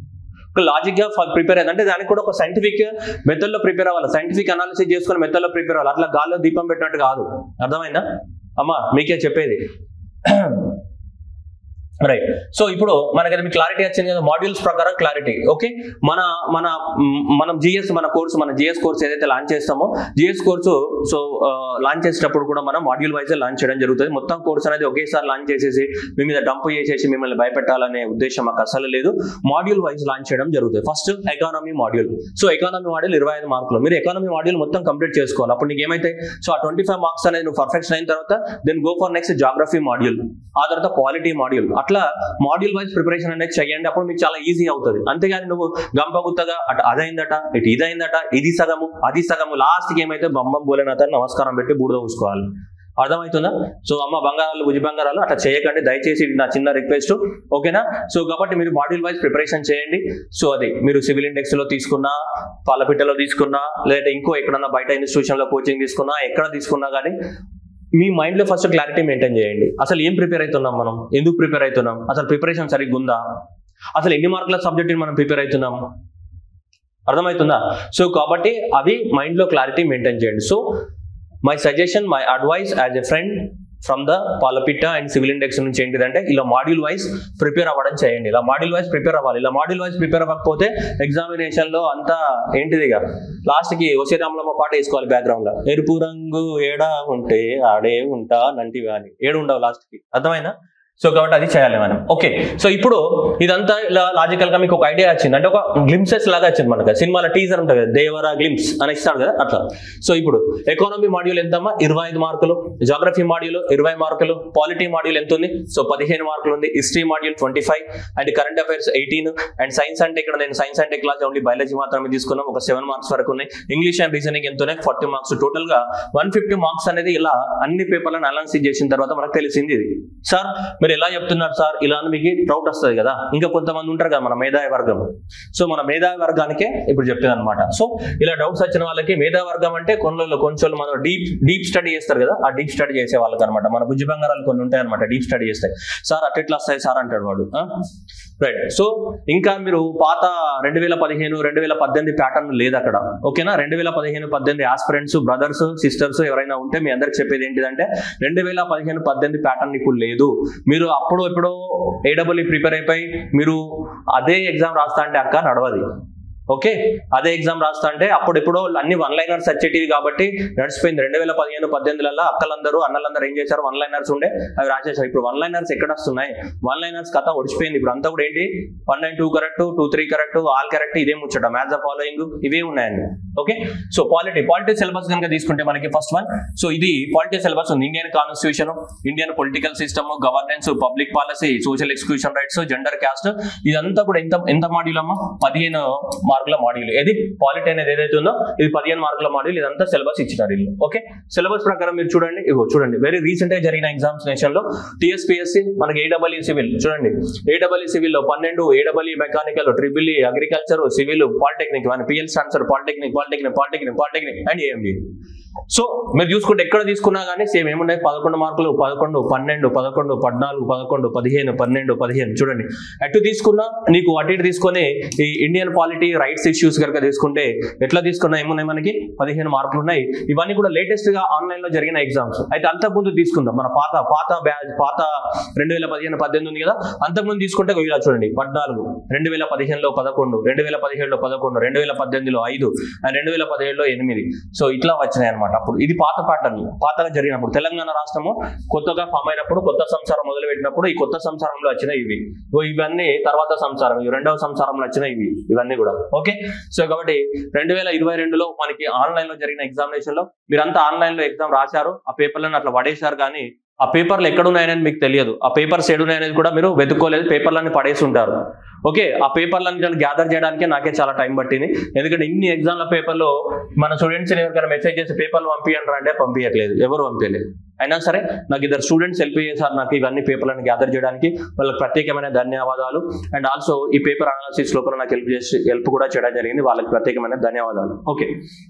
ఒక లాజిక్ గా ప్రిపేర్ అయ్యింది అంటే దానికి కూడా ఒక సైంటిఫిక్ మెథడ్ లో ప్రిపేర్ అవ్వాలి సైంటిఫిక్ అనాలిసిస్ చేసుకుని మెథడ్ లో ప్రిపేర్ అవ్వాలి అట్లా గాల్లో దీపం పెట్టినట్టు కాదు అర్థమైందా అమ్మా మీకే చెప్పేది రైట్ సో ఇప్పుడు మనకి అది క్లారిటీ వచ్చింది కదా మాడ్యూల్స్ ప్రకారం క్లారిటీ ఓకే మన మన మ్, మనం జిఎస్ మన కోర్సు మన జిఎస్ కోర్స్ ఏదైతే లాంచ్ చేస్తామో జిఎస్ కోర్సు సో లాంచ్ చేసేటప్పుడు కూడా మనం మాడ్యూల్ వైజ్ లాంచ్ చేయడం జరుగుతుంది మొత్తం కోర్స్ అనేది ఒకేసారి లాంచ్ చేసేసి మీ మీద డంప్ చేసేసి మిమ్మల్ని భయపెట్టాలనే ఉద్దేశం మాకు అసలు లేదు మాడ్యూల్ వైజ్ లాంచ్ చేయడం జరుగుతుంది first economy module so economy module ఇరవై ఐదు మార్కులు మీరు ఎకానమీ మాడ్యూల్ మొత్తం కంప్లీట్ చేసుకోవాలి అప్పుడు నీకు ఏమైతే సో ఆ ట్వంటీ ఫైవ్ మార్క్స్ అనేది నువ్వు పర్ఫెక్షన్ అయిన తర్వాత then go for next geography module ఆ తర్వాత పాలిటీ మాడ్యూల్ అట్లా మాడ్యూల్ వైజ్ ప్రిపరేషన్ అనేది చేయండి అప్పుడు మీకు చాలా ఈజీ అవుతుంది అంతేగాని నువ్వు గంపగుత్తగా అటు అదైందట ఇటు ఇదైందట ఇది సగము అది సగము లాస్ట్కి ఏమైతే బొమ్మ బోలేనత నమస్కారం పెట్టి బూడిద చూసుకోవాలి అర్థమవుతుందా సో అమ్మ బంగారాలు భుజ బంగారాలు అట్లా చేయకండి దయచేసి ఇది నా చిన్న రిక్వెస్ట్ ఓకేనా సో కాబట్టి మీరు మాడ్యూల్ వైజ్ ప్రిపరేషన్ చేయండి సో అది మీరు సివిల్ ఇండెక్స్ లో తీసుకున్నా పాలపిట్టలో తీసుకున్నా లేదంటే ఇంకో ఎక్కడన్నా బయట ఇన్స్టిట్యూషన్ లో కోచింగ్ తీసుకున్నా ఎక్కడ తీసుకున్నా కానీ మీ మైండ్ లో ఫస్ట్ క్లారిటీ మెయింటైన్ చేయండి అసలు ఏం ప్రిపేర్ అవుతున్నాం మనం ఎందుకు ప్రిపేర్ అవుతున్నాం అసలు ప్రిపరేషన్ సరిగ్గా ఉందా అసలు ఎన్ని మార్కుల సబ్జెక్ట్ మనం ప్రిపేర్ అవుతున్నాం అర్థమవుతుందా సో కాబట్టి అది మైండ్ లో క్లారిటీ మెయింటైన్ చేయండి so my suggestion my advice as a friend from the Palapitta and civil index నుంచి ఏంటిదంటే ఇలా మాడ్యూల్ వైజ్ ప్రిపేర్ అవ్వడం చేయండి ఇలా మాడ్యూల్ వైజ్ ప్రిపేర్ అవ్వాలి ఇలా మాడ్యూల్ వైజ్ ప్రిపేర్ అవ్వకపోతే ఎగ్జామినేషన్ లో అంతా ఏంటిదిగా లాస్ట్ కి వసీరాములమ్మ పాట వేసుకోవాలి బ్యాక్గ్రౌండ్ లో ఎరుపు రంగు ఏడా ఉంటే ఆడే ఉంటా నంటివి అని ఏడు ఉండవు లాస్ట్ కి అర్థమైనా సో కాబట్టి అది చేయాలి మనం ఓకే సో ఇప్పుడు ఇదంతా ఇలా లాజికల్ గా మీకు ఒక ఐడియా వచ్చింది అంటే ఒక గ్లిమ్సెస్ లాగా వచ్చింది మనకు సినిమాలో టీజర్ ఉంటుంది కదా దేవరా గ్లిమ్స్ అని ఇస్తాడు కదా అట్లా సో ఇప్పుడు ఎకానమీ మాడ్యూల్ ఎంతమ్మా ఇరవై ఐదు మార్కులు జాగ్రఫీ మాడ్యూల్ ఇరవై మార్కులు పాలిటీ మాడ్యూల్ ఎంత ఉంది సో పదిహేను మార్కులు ఉంది history module twenty five and current affairs eighteen and science అంటే ఇక్కడ నేను science and technology only biology మాత్రమే తీసుకున్నాం ఒక సెవెన్ మార్క్స్ వరకు ఉన్నాయి ఇంగ్లీష్ అండ్ రీజనింగ్ ఎంత ఉన్నాయి ఫార్టీ మార్క్స్ టోటల్ గా వన్ ఫిఫ్టీ మార్క్స్ అనేది ఇలా అన్ని పేపర్లను అనాలిసిస్ చేసిన తర్వాత మనకు తెలిసింది ఇది సార్ మీరు ఎలా చెప్తున్నారు సార్ ఇలా అని మీకు డౌట్ వస్తుంది కదా ఇంకా కొంతమంది ఉంటారు కదా మన మేధావి వర్గం సో మన మేధావి వర్గానికే ఇప్పుడు చెప్తుంది అనమాట సో ఇలా డౌట్స్ వచ్చిన వాళ్ళకి మేధావి వర్గం అంటే కొన్ని కొంచెం మనం డీప్ డీప్ స్టడీ చేస్తారు కదా ఆ డీప్ స్టడీ చేసే వాళ్ళకి అనమాట మన బుజ్జి బంగారాలు కొన్ని ఉంటాయి అనమాట డీప్ స్టడీ చేస్తాయి సార్ అట్లా వస్తాయి సార్ అంటాడు వాడు రైట్ సో ఇంకా మీరు పాత రెండు వేల పదిహేను రెండు వేల పద్దెనిమిది ప్యాటర్న్ లేదు అక్కడ ఓకేనా రెండు వేల పదిహేను పద్దెనిమిది ఆస్పిరెంట్స్ బ్రదర్స్ సిస్టర్స్ ఎవరైనా ఉంటే మీ అందరికి చెప్పేది ఏంటిదంటే రెండు వేల పదిహేను పద్దెనిమిది ప్యాటర్న్ ఇప్పుడు లేదు మీరు అప్పుడు ఎప్పుడో ఏడబ్ల్యూ ప్రిపేర్ అయిపోయి మీరు అదే ఎగ్జామ్ రాస్తా అంటే అక్క నడవది ఓకే అదే ఎగ్జామ్ రాస్తా అంటే అప్పుడు ఎప్పుడో అన్ని వన్ లైనర్స్ వచ్చేటివి కాబట్టి నడిచిపోయింది రెండు వేల పదిహేను పద్దెనిమిదిలలో అక్కలందరూ అన్నలందరూ ఏం చేశారు వన్ లైనర్స్ ఉండే అవి రాసేసారు ఇప్పుడు వన్ లైనర్స్ ఎక్కడ వస్తున్నాయి వన్ లైనర్స్ కథ ఒడిచిపోయింది ఇప్పుడు అంతా కూడా ఏంటి one nine two correct two three correct all correct ఇదే ముచ్చట మ్యాథ్స్ ద ఫాలోయింగ్ ఇవే ఉన్నాయండి okay so polity polity syllabus కనుక తీసుకుంటే మనకి ఫస్ట్ వన్ సో ఇది పాలిటీ సిలబస్ ఉంది Indian constitution Indian political system governance public policy social exclusion rights gender caste ఇదంతా కూడా ఎంత ఎంత మాడ్యూల్ అమ్మా పదిహేను మార్కుల మాడ్యూల్ ఏది పాలిటీ అనేది ఏదైతే ఉందో ఇది పదిహేను మార్కుల మాడ్యూల్ ఇదంతా సిలబస్ ఇచ్చినారు వీళ్ళు ఓకే సిలబస్ ప్రకారం మీరు చూడండి ఇగో చూడండి వెరీ రీసెంట్ గా జరిగిన ఎగ్జామినేషన్ లో టీఎస్పీఎస్సీ మనకి ఏడబ్ల్యూ సివిల్ చూడండి ఏడబ్ల్యూ సివిల్ లో పన్నెండు AW mechanical triple agriculture civil polytechnic మన పిఎల్ స్టాన్సర్ polytechnic polytechnic polytechnic polytechnic and AMD so మీరు చూసుకుంటే ఎక్కడ తీసుకున్నా కానీ సేమ్ ఏమున్నాయి పదకొండు మార్కులు పదకొండు పన్నెండు పదకొండు పద్నాలుగు పదకొండు పదిహేను పన్నెండు పదిహేను చూడండి అటు తీసుకున్నా నీకు అటు ఇటు తీసుకొని ఈ ఇండియన్ పాలిటీ రైట్స్ ఇష్యూస్ కనుక తీసుకుంటే ఎట్లా తీసుకున్నా ఏమున్నాయి మనకి పదిహేను మార్కులు ఉన్నాయి ఇవన్నీ కూడా లేటెస్ట్ గా ఆన్లైన్ లో జరిగిన ఎగ్జామ్స్ అయితే అంతకుముందు తీసుకుందాం మన పాత పాత బ్యాచ్ పాత రెండు వేల పదిహేను పద్దెనిమిది ఉంది కదా అంతకుముందు తీసుకుంటే ఇలా చూడండి పద్నాలుగు రెండు వేల పదిహేనులో పదకొండు రెండు వేల పదిహేడులో పదకొండు రెండు వేల పద్దెనిమిదిలో ఐదు అండ్ రెండు వేల పదిహేడులో ఎనిమిది సో ఇట్లా వచ్చినాయి అనమాట అప్పుడు ఇది పాత ప్యాటర్న్ పాతగా జరిగినప్పుడు తెలంగాణ రాష్ట్రము కొత్తగా ఫామ్ అయినప్పుడు కొత్త సంసారం మొదలు పెట్టినప్పుడు ఈ కొత్త సంసారంలో వచ్చిన ఇవి ఓ ఇవన్నీ తర్వాత సంసారం ఇవి రెండవ సంసారంలో వచ్చిన ఇవి ఇవన్నీ కూడా ఓకే సో కాబట్టి రెండు వేల ఇరవై రెండులో మనకి ఆన్లైన్ లో జరిగిన ఎగ్జామినేషన్ లో మీరంతా ఆన్లైన్ లో ఎగ్జామ్ రాశారు ఆ పేపర్లను అట్లా పడేశారు కానీ ఆ పేపర్లు ఎక్కడున్నాయనేది మీకు తెలియదు ఆ పేపర్స్ ఏడున్నాయనేది కూడా మీరు వెతుక్కోలేదు పేపర్లన్నీ పడేసి ఉంటారు ఓకే ఆ పేపర్లను గ్యాదర్ చేయడానికి నాకే చాలా టైం పట్టింది ఎందుకంటే ఇన్ని ఎగ్జామ్ల పేపర్లో మన స్టూడెంట్స్ ఎవరికైనా మెసేజ్ చేసి పేపర్లు పంపించండి అంటే పంపించట్లేదు ఎవరు పంపించలేదు అయినా సరే నాకు ఇద్దరు స్టూడెంట్స్ హెల్ప్ చేశారు నాకు ఇవన్నీ పేపర్లను గ్యాదర్ చేయడానికి వాళ్ళకి ప్రత్యేకమైన ధన్యవాదాలు అండ్ ఆల్సో ఈ పేపర్ అనాలిసిస్ లోపల నాకు హెల్ప్ చేసి హెల్ప్ కూడా చేయడం జరిగింది వాళ్ళకి ప్రత్యేకమైన ధన్యవాదాలు ఓకే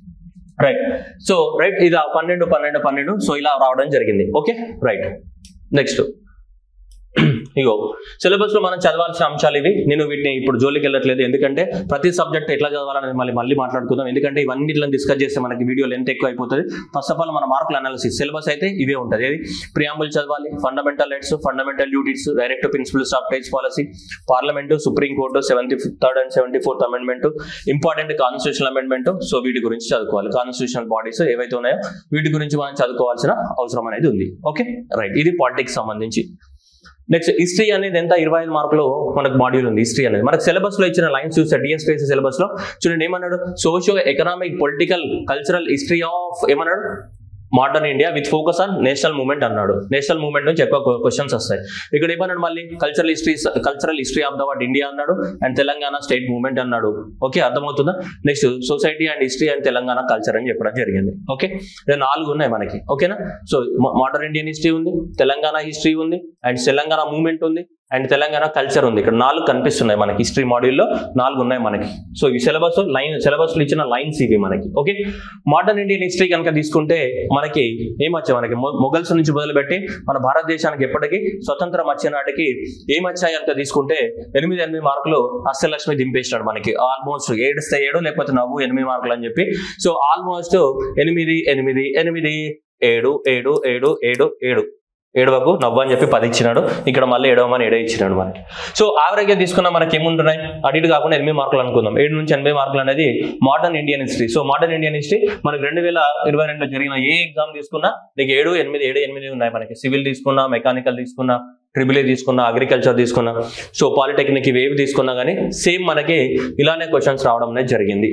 రైట్ సో రైట్ ఇది పన్నెండు పన్నెండు పన్నెండు సో ఇలా రావడం జరిగింది ఓకే రైట్ నెక్స్ట్ ఇగో సిలబస్ లో మనం చదవాల్సిన అంశాలు ఇవి నేను వీటిని ఇప్పుడు జోలికి వెళ్ళట్లేదు ఎందుకంటే ప్రతి సబ్జెక్ట్ ఎట్లా చదవాలనేది మళ్ళీ మళ్ళీ మాట్లాడుకుందాం ఎందుకంటే ఇవన్నీ డిస్కస్ చేస్తే మనకి వీడియో లెంత్ ఎక్కువ అయిపోతుంది ఫస్ట్ ఆఫ్ ఆల్ మన మార్కుల అనాలిసిస్ సిలబస్ అయితే ఇవే ఉంటుంది ఏది ప్రియాంబుల్ చదవాలి fundamental rights fundamental duties direct principles of టైట్స్ policy parliament supreme court seventy third and seventy fourth amendment important constitution amendment so వీటి గురించి చదువుకోవాలి కాన్స్టిట్యూషనల్ బాడీస్ ఏవైతే ఉన్నాయో వీటి గురించి మనం చదువుకోవాల్సిన అవసరం అనేది ఉంది ఓకే రైట్ ఇది పాలిటిక్స్ సంబంధించి నెక్స్ట్ హిస్టరీ అనేది ఎంత ఇరవై ఐదు మార్కులు మనకు మాడ్యూల్ ఉంది హిస్టరీ అనేది మనకు సిలబస్ లో ఇచ్చిన లైన్స్ చూస్తే డిఎస్పీఎస్ సిలబస్ లో చూడండి ఏమన్నాడు socio economic political cultural history of ఏమన్నాడు modern India with focus on national movement అన్నాడు నేషనల్ మూవ్మెంట్ నుంచి ఎక్కువ క్వశ్చన్స్ వస్తాయి ఇక్కడ ఏమన్నాడు మళ్ళీ cultural history cultural history of the world India అన్నాడు అండ్ తెలంగాణ స్టేట్ మూవ్మెంట్ అన్నాడు ఓకే అర్థమవుతుందా next society and history and Telangana culture అని చెప్పడం జరిగింది ఓకే ఇలా నాలుగు ఉన్నాయి మనకి ఓకేనా సో మోడర్న్ ఇండియన్ హిస్టరీ ఉంది తెలంగాణ హిస్టరీ ఉంది అండ్ తెలంగాణ మూవ్మెంట్ ఉంది అండ్ తెలంగాణ కల్చర్ ఉంది ఇక్కడ నాలుగు కనిపిస్తున్నాయి మనకి హిస్టరీ మాడ్యూల్లో నాలుగు ఉన్నాయి మనకి సో ఈ సిలబస్ లైన్ సిలబస్ లో ఇచ్చిన లైన్స్ ఇవి మనకి ఓకే మోడర్న్ ఇండియన్ హిస్టరీ కనుక తీసుకుంటే మనకి ఏమొచ్చాయి మనకి మొ- మొఘల్స్ నుంచి మొదలుపెట్టి మన భారతదేశానికి ఎప్పటికీ స్వతంత్రం వచ్చే నాటికి ఏమొచ్చాయి అంత తీసుకుంటే ఎనిమిది ఎనిమిది మార్కులు అష్టలక్ష్మి దింపేసినాడు మనకి ఆల్మోస్ట్ ఏడుస్తే ఏడు లేకపోతే నవ్వు ఎనిమిది మార్కులు అని చెప్పి సో ఆల్మోస్ట్ ఎనిమిది ఎనిమిది ఎనిమిది ఏడు ఏడు ఏడు ఏడు ఏడు ఏడవకు నవ్వు అని చెప్పి పది ఇచ్చినాడు ఇక్కడ మళ్ళీ ఏడవమని ఏడే ఇచ్చినాడు మనకి సో యావరేజ్గా తీసుకున్న మనకి ఏముంటున్నాయి అటు ఇటు కాకుండా ఎనిమిది మార్కులు అనుకుందాం ఏడు నుంచి ఎనభై మార్కులు అనేది modern Indian history so modern Indian history మనకి రెండు వేల ఇరవై రెండులో జరిగిన ఏ ఎగ్జామ్ తీసుకున్నా నీకు ఏడు ఎనిమిది ఏడు ఎనిమిది ఉన్నాయి మనకి సివిల్ తీసుకున్నా మెకానికల్ తీసుకున్నా ట్రిపుల్ ఏ తీసుకున్నా అగ్రికల్చర్ తీసుకున్నా సో పాలిటెక్నిక్ ఇవి ఏవి తీసుకున్నా కానీ సేమ్ మనకి ఇలానే క్వశ్చన్స్ రావడం అనేది జరిగింది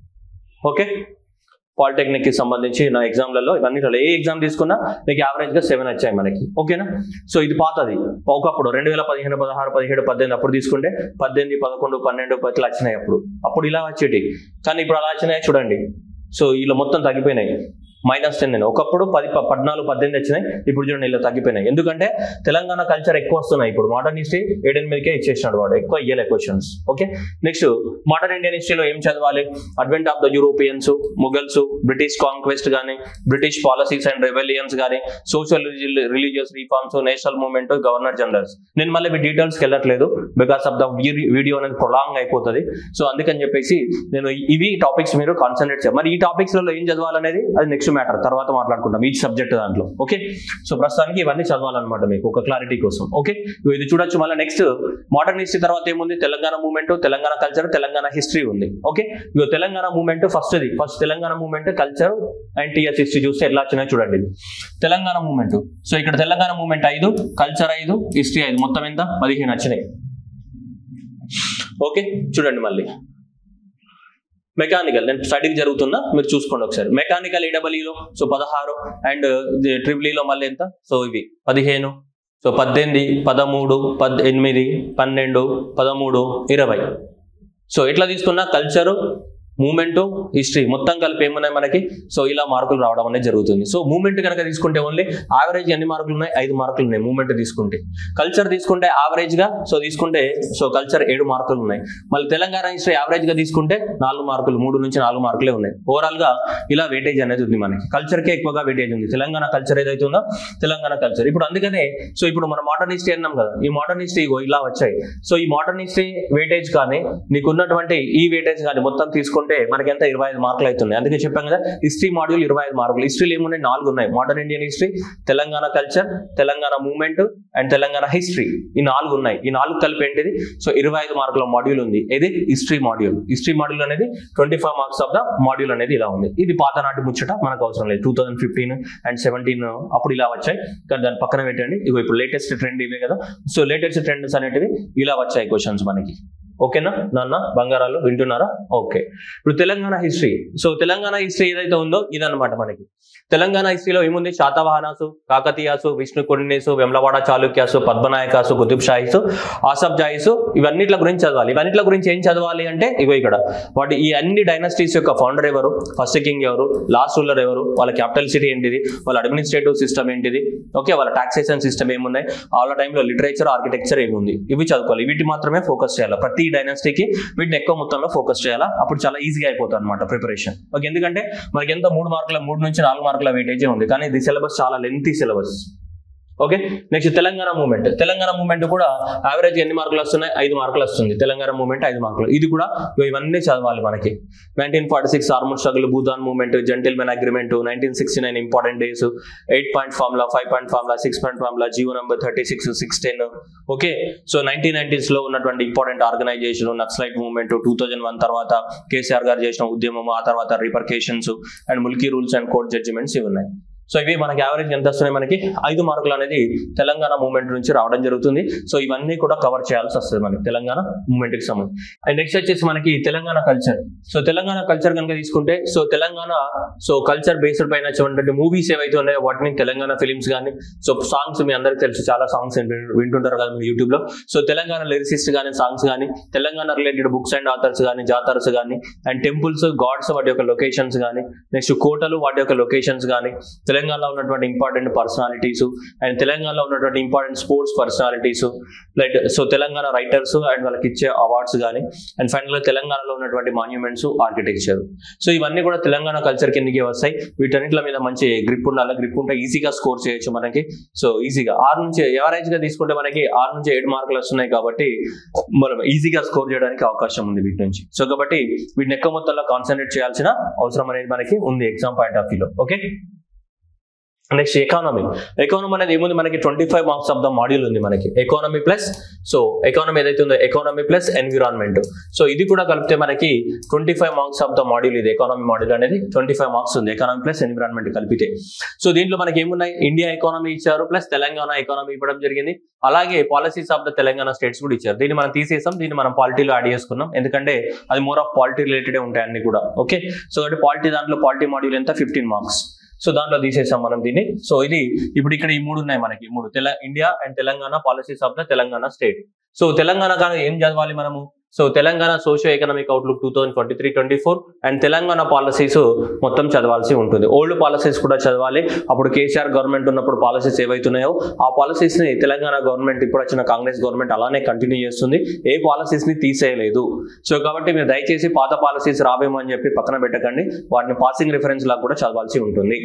ఓకే పాలిటెక్నిక్ కి సంబంధించి నా ఎగ్జామ్లలో ఇవన్నీ ఏ ఎగ్జామ్ తీసుకున్నా మీకు యావరేజ్ గా సెవెన్ వచ్చాయి మనకి ఓకేనా సో ఇది పాతది ఒకప్పుడు రెండు వేల పదిహేను పదహారు పదిహేడు పద్దెనిమిది అప్పుడు తీసుకుంటే పద్దెనిమిది పదకొండు పన్నెండు పదిలు వచ్చినాయి అప్పుడు అప్పుడు ఇలా వచ్చేటి కానీ ఇప్పుడు అలా వచ్చినాయి చూడండి సో ఇలా మొత్తం తగ్గిపోయినాయి మైనస్ టెన్ ఒకప్పుడు పది ప- పద్నాలుగు పద్దెనిమిది వచ్చినాయి ఇప్పుడు చూడండి ఇలా తగ్గిపోయినాయి ఎందుకంటే తెలంగాణ కల్చర్ ఎక్కువ వస్తున్నాయి ఇప్పుడు మోడర్న్ హిస్టరీ ఏడెనిమిదికే ఇచ్చేసినాడు వాడు ఎక్కువ ఇయ్యలే questions okay next modern Indian హిస్టరీలో ఏం చదవాలి advent of the Europeans Mughals British conquest కానీ బ్రిటిష్ పాలసీస్ అండ్ రెవెలియన్స్ కానీ social religious reforms national movement governor generals నేను మళ్ళీ మీ డీటెయిల్స్కి వెళ్ళట్లేదు బికాస్ ఆఫ్ ద వీడియో అనేది ప్రొలాంగ్ అయిపోతుంది సో అందుకని చెప్పేసి నేను ఇవి టాపిక్స్ మీరు కాన్సన్ట్రేట్ చేయాలి మరి ఈ టాపిక్స్ లలో ఏం చదవాలనేది అది నెక్స్ట్ మ్యాటర్ తర్వాత మాట్లాడుకుంటాం ఈ సబ్జెక్ట్ దాంట్లో ఓకే సో ప్రస్తుతానికి ఇవన్నీ చదవాలన్నమాట మీకు ఒక క్లారిటీ కోసం ఓకే ఇది చూడొచ్చు మళ్ళీ నెక్స్ట్ మోడర్న్ హిస్టరీ తర్వాత ఏముంది Telangana movement Telangana culture Telangana history ఉంది ఓకే ఇగో తెలంగాణ మూవ్మెంట్ ఫస్ట్ ఇది first Telangana movement culture and TS history చూస్తే ఎట్లా వచ్చినాయి చూడండి ఇది తెలంగాణ మూవ్మెంట్ సో ఇక్కడ తెలంగాణ మూవ్మెంట్ ఐదు కల్చర్ ఐదు హిస్టరీ ఐదు మొత్తం ఎంత పదిహేను వచ్చినాయి ఓకే చూడండి మళ్ళీ మెకానికల్ నేను స్టడీకి జరుగుతున్నా మీరు చూసుకోండి ఒకసారి మెకానికల్ ఏడబ్ల్యూలో సో పదహారు అండ్ ట్రిపుల్ లో మళ్ళీ ఎంత సో ఇవి పదిహేను సో పద్దెనిమిది పదమూడు పద్ ఎనిమిది పన్నెండు పదమూడు ఇరవై సో ఎట్లా తీసుకున్నా కల్చరు మూమెంట్ హిస్టరీ మొత్తం కలిపి ఏమున్నాయి మనకి సో ఇలా మార్కులు రావడం అనేది జరుగుతుంది సో మూమెంట్ కనుక తీసుకుంటే ఓన్లీ యావరేజ్ ఎన్ని మార్కులు ఉన్నాయి ఐదు మార్కులు ఉన్నాయి మూమెంట్ తీసుకుంటే కల్చర్ తీసుకుంటే యావరేజ్ గా సో తీసుకుంటే సో కల్చర్ ఏడు మార్కులు ఉన్నాయి మళ్ళీ తెలంగాణ హిస్టరీ యావరేజ్ గా తీసుకుంటే నాలుగు మార్కులు మూడు నుంచి నాలుగు మార్కులే ఉన్నాయి ఓవరాల్ గా ఇలా వెయిటేజ్ అనేది ఉంది మనకి కల్చర్ కే ఎక్కువగా వెయిటేజ్ ఉంది తెలంగాణ కల్చర్ ఏదైతే ఉందో తెలంగాణ కల్చర్ ఇప్పుడు అందుకనే సో ఇప్పుడు మన మోడర్న్ హిస్టరీ అన్నాం కదా ఈ మోడర్న్ హిస్టరీ ఇగో ఇలా వచ్చాయి సో ఈ మోడర్న్ హిస్టరీ వెయిటేజ్ కానీ నీకు ఉన్నటువంటి ఈ వెయిటేజ్ కానీ మొత్తం తీసుకుంటే మనకి ఎంత ఇరవై ఐదు మార్కులు అవుతున్నాయి అందుకే చెప్పాం కదా హిస్టరీ మాడ్యూల్ ఇరవై ఐదు మార్కులు హిస్టరీలో ఏమున్నాయి నాలుగు ఉన్నాయి modern Indian history Telangana culture Telangana movement and Telangana history ఈ నాలుగు ఉన్నాయి ఈ నాలుగు కలిపి ఏంటిది సో ఇరవై ఐదు మార్కుల మాడ్యూల్ ఉంది ఇది హిస్టరీ మాడ్యూల్ హిస్టరీ మాడ్యూల్ అనేది twenty five marks of the module అనేది ఇలా ఉంది ఇది పాత నాటి ముచ్చట మనకు అవసరం లేదు two thousand fifteen and seventeen అప్పుడు ఇలా వచ్చాయి కానీ దాని పక్కన పెట్టండి ఇగో ఇప్పుడు లేటెస్ట్ ట్రెండ్ ఇవే కదా సో లేటెస్ట్ ట్రెండ్స్ అనేటివి ఇలా వచ్చాయి క్వశ్చన్స్ మనకి ఓకేనా నాన్న బంగారాలు వింటున్నారా ఓకే ఇప్పుడు Telangana history so Telangana history ఏదైతే ఉందో ఇదన్నమాట మనకి తెలంగాణ హిస్టరీలో ఏముంది శాతవాహనాసు కాకతీయాసు విష్ణు కొన్నేసు వెమ్లవాడ చాళుక్యాసు పద్మనాయకాసు కుతుబ్ షాహీసు ఆసఫ్ జాయిసు ఇవన్నిట్ల గురించి చదవాలి ఇవన్నిట్ల గురించి ఏం చదవాలి అంటే ఇగో ఇక్కడ వాటి ఈ అన్ని డైనస్టీస్ యొక్క ఫౌండర్ ఎవరు ఫస్ట్ కింగ్ ఎవరు లాస్ట్ రూలర్ ఎవరు వాళ్ళ క్యాపిటల్ సిటీ ఏంటిది వాళ్ళ అడ్మినిస్ట్రేటివ్ సిస్టమ్ ఏంటిది ఓకే వాళ్ళ టాక్సేషన్ సిస్టమ్ ఏమున్నాయి వాళ్ళ టైంలో లిటరేచర్ ఆర్కిటెక్చర్ ఏముంది ఇవి చదువుకోవాలి వీటి మాత్రమే ఫోకస్ చేయాలి ప్రతి డైనస్టీకి వీటిని ఎక్కువ మొత్తంలో ఫోకస్ చేయాలా అప్పుడు చాలా ఈజీగా అయిపోతుంది అనమాట ప్రిపరేషన్ ఓకే ఎందుకంటే మనకి ఎంత మూడు మార్కుల మూడు నుంచి నాలుగు మార్కుల వెయిటేజే ఉంది కానీ ఇది సిలబస్ చాలా lengthy syllabus okay next Telangana movement Telangana movement కూడా యావరేజ్ ఎన్ని మార్కులు వస్తున్నాయి ఐదు మార్కులు వస్తుంది తెలంగాణ మూమెంట్ ఐదు మార్కులు ఇది కూడా ఇవన్నీ చదవాలి మనకి nineteen forty six Armoor struggle Bhoodan movement gentlemen agreement nineteen sixty nine important days eight point formula five point formula six point formula GO number thirty six six ten okay so nineteen nineties లో ఉన్నటువంటి important organisation naxalite movement two thousand one తర్వాత కేసీఆర్ గారు చేసిన ఉద్యమం ఆ తర్వాత repercussions and Mulki rules and court judgements ఇవి ఉన్నాయి so ఇవి మనకి యావరేజ్ ఎంత వస్తున్నాయి మనకి ఐదు మార్కులు అనేది తెలంగాణ మూవ్మెంట్ నుంచి రావడం జరుగుతుంది సో ఇవన్నీ కూడా కవర్ చేయాల్సి వస్తుంది మనకి తెలంగాణ మూవ్మెంట్ కి సంబంధించి అండ్ నెక్స్ట్ వచ్చేసి మనకి Telangana culture so Telangana culture కనుక తీసుకుంటే so Telangana so culture based పైన వచ్చినటువంటి మూవీస్ ఏవైతే ఉన్నాయో వాటిని తెలంగాణ ఫిలిమ్స్ కానీ సో సాంగ్స్ మీ అందరికి తెలుసు చాలా సాంగ్స్ వింటుంటారు కదా మీరు యూట్యూబ్ లో సో తెలంగాణ లిరిసిస్ట్ కానీ సాంగ్స్ కానీ Telangana related books and authors కానీ జాతర్స్ కానీ అండ్ టెంపుల్స్ గాడ్స్ వాటి యొక్క లొకేషన్స్ కానీ నెక్స్ట్ కోటలు వాటి యొక్క లొకేషన్స్ కానీ తెలంగాణలో ఉన్నటువంటి ఇంపార్టెంట్ పర్సనాలిటీస్ అండ్ తెలంగాణలో ఉన్నటువంటి important sports personalities like so Telangana writers and వాళ్ళకి ఇచ్చే అవార్డ్స్ కానీ అండ్ ఫైనల్గా తెలంగాణలో ఉన్నటువంటి మాన్యుమెంట్స్ ఆర్కిటెక్చర్ సో ఇవన్నీ కూడా తెలంగాణ కల్చర్ కిందకి వస్తాయి వీటన్నిటి మీద మంచి గ్రిప్ ఉండాలి గ్రిప్ ఉంటే ఈజీగా స్కోర్ చేయొచ్చు మనకి సో ఈజీగా ఆరు నుంచి ఎవరేజ్ గా తీసుకుంటే మనకి ఆరు నుంచి ఏడు మార్కులు వస్తున్నాయి కాబట్టి మనం ఈజీగా స్కోర్ చేయడానికి అవకాశం ఉంది వీటి నుంచి సో కాబట్టి వీటిని ఎక్కువ మొత్తంలో కాన్సన్ట్రేట్ చేయాల్సిన అవసరం అనేది మనకి ఉంది ఎగ్జామ్ పాయింట్ ఆఫ్ వ్యూలో ఓకే నెక్స్ట్ ఎకానమీ ఎకానమీ అనేది ఏముంది మనకి twenty five marks of the module ఉంది మనకి ఎకానమీ ప్లస్ సో ఎకానమీ ఏదైతే ఉందో ఎకానమీ ప్లస్ ఎన్విరాన్మెంట్ సో ఇది కూడా కలిపితే మనకి twenty five marks of the module ఇది ఎకానమీ మాడ్యూల్ అనేది ట్వంటీ ఫైవ్ మార్క్స్ ఉంది ఎకానమీ ప్లస్ ఎన్విరాన్మెంట్ కలిపితే సో దీంట్లో మనకి ఏమున్నాయి ఇండియా ఎకానమీ ఇచ్చారు ప్లస్ తెలంగాణ ఎకానమీ ఇవ్వడం జరిగింది అలాగే policies of the Telangana states కూడా ఇచ్చారు దీన్ని మనం తీసేసాం దీన్ని మనం పాలిటీలో యాడ్ చేసుకున్నాం ఎందుకంటే అది మోర్ ఆఫ్ పాలిటీ రిలేటెడ్ ఉంటాయి అన్ని కూడా ఓకే సో అంటే పాలిటీ దాంట్లో పాలిటీ మాడ్యూల్ ఎంత ఫిఫ్టీన్ మార్క్స్ సో దాంట్లో తీసేసాం మనం దీన్ని సో ఇది ఇప్పుడు ఇక్కడ ఈ మూడు ఉన్నాయి మనకి మూడు తెల India and Telangana policies of the Telangana state so Telangana కానీ ఏం చదవాలి మనము so Telangana socio economic outlook two thousand twenty three twenty four and Telangana policies మొత్తం చదవాల్సి ఉంటుంది ఓల్డ్ పాలసీస్ కూడా చదవాలి అప్పుడు కేసీఆర్ గవర్నమెంట్ ఉన్నప్పుడు పాలసీస్ ఏవైతున్నాయో ఆ పాలసీస్ ని తెలంగాణ గవర్నమెంట్ ఇప్పుడు వచ్చిన కాంగ్రెస్ గవర్నమెంట్ అలానే కంటిన్యూ చేస్తుంది ఏ పాలసీస్ ని తీసేయలేదు సో కాబట్టి మీరు దయచేసి పాత పాలసీస్ రావేమో అని చెప్పి పక్కన పెట్టకండి వాటిని పాసింగ్ రిఫరెన్స్ లాగా కూడా చదవాల్సి ఉంటుంది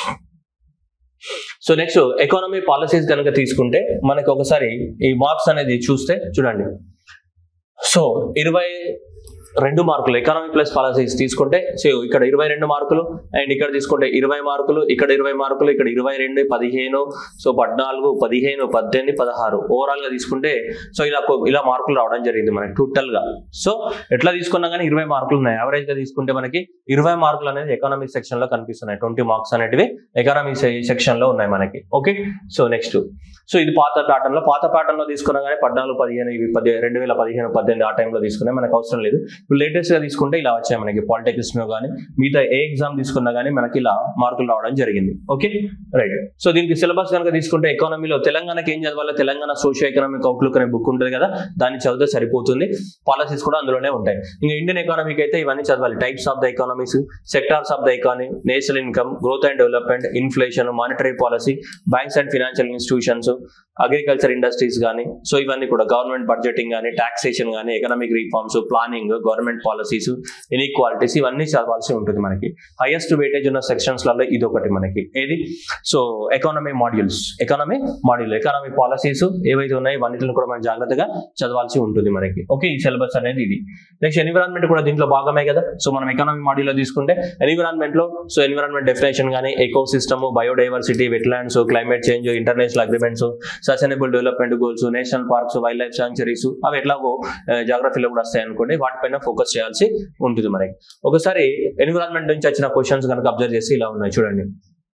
సో నెక్స్ట్ ఎకానమీ పాలసీస్ కనుక తీసుకుంటే మనకి ఒకసారి ఈ మార్క్స్ అనేది చూస్తే చూడండి సో ఇరవై రెండు మార్కులు ఎకానమీ ప్లస్ పాలసీస్ తీసుకుంటే సో ఇక్కడ ఇరవై రెండు మార్కులు అండ్ ఇక్కడ తీసుకుంటే ఇరవై మార్కులు ఇక్కడ ఇరవై మార్కులు ఇక్కడ ఇరవై రెండు పదిహేను సో పద్నాలుగు పదిహేను పద్దెనిమిది పదహారు ఓవరాల్ గా తీసుకుంటే సో ఇలా కొ- ఇలా మార్కులు రావడం జరిగింది మనకి టోటల్ గా సో ఎట్లా తీసుకున్నా కానీ ఇరవై మార్కులు ఉన్నాయి యావరేజ్ గా తీసుకుంటే మనకి ఇరవై మార్కులు అనేది ఎకానమీ సెక్షన్ లో కనిపిస్తున్నాయి ట్వంటీ మార్క్స్ అనేటివి ఎకానమీ సెక్షన్ లో ఉన్నాయి మనకి ఓకే సో నెక్స్ట్ సో ఇది పాత ప్యాటర్న్ లో పాత ప్యాటర్న్ లో తీసుకున్నా కానీ పద్నాలుగు పదిహేను ఇవి పది రెండు వేల పదిహేను పద్దెనిమిది ఆ టైంలో తీసుకున్నా మనకు అవసరం లేదు ఇప్పుడు లేటెస్ట్ గా తీసుకుంటే ఇలా వచ్చాయి మనకి పాలిటెక్నిక్స్ లో కానీ మిగతా ఏ ఎగ్జామ్ తీసుకున్నా కానీ మనకి ఇలా మార్కులు రావడం జరిగింది ఓకే రైట్ సో దీనికి సిలబస్ కనుక తీసుకుంటే ఎకానమీలో తెలంగాణకి ఏం చదవాలో తెలంగాణ సోషియో ఎకనామిక్ అవుట్లుక్ అనే బుక్ ఉంటుంది కదా దాన్ని చదివితే సరిపోతుంది పాలసీస్ కూడా అందులోనే ఉంటాయి ఇంకా ఇండియన్ ఎకానమీకి అయితే ఇవన్నీ చదవాలి types of the economies sectors of the economy national income growth and development inflation monetary policy banks and financial institutions agriculture industries కానీ సో ఇవన్నీ కూడా గవర్నమెంట్ బడ్జెటింగ్ కానీ టాక్సేషన్ కానీ economic reforms planning government policies inequalities ఇవన్నీ చదవాల్సి ఉంటుంది మనకి highest weightage ఉన్న సెక్షన్స్లలో ఇది ఒకటి మనకి ఏది so economy modules economy module economy policies ఏవైతే ఉన్నాయో ఇవన్నిటిని కూడా మనం జాగ్రత్తగా చదవాల్సి ఉంటుంది మనకి ఓకే ఈ సిలబస్ అనేది ఇది నెక్స్ట్ ఎన్విరాన్మెంట్ కూడా దీంట్లో భాగమే కదా సో మనం ఎకానమీ మాడ్యూల్లో తీసుకుంటే ఎన్విరాన్మెంట్ లో సో ఎన్విరాన్మెంట్ డెఫినేషన్ కానీ ecosystem biodiversity wetlands climate change international agreements sustainable development goals national parks wildlife sanctuaries అవి ఎట్లాగో జాగ్రఫీలో కూడా వస్తాయి అనుకోండి వాటిపైన ఫోకస్ చేయాల్సి ఉంటుంది మనకి ఒకసారి ఎన్విరాన్మెంట్ నుంచి వచ్చిన క్వశ్చన్స్ కనుక అబ్జర్వ్ చేసి ఇలా ఉన్నాయి చూడండి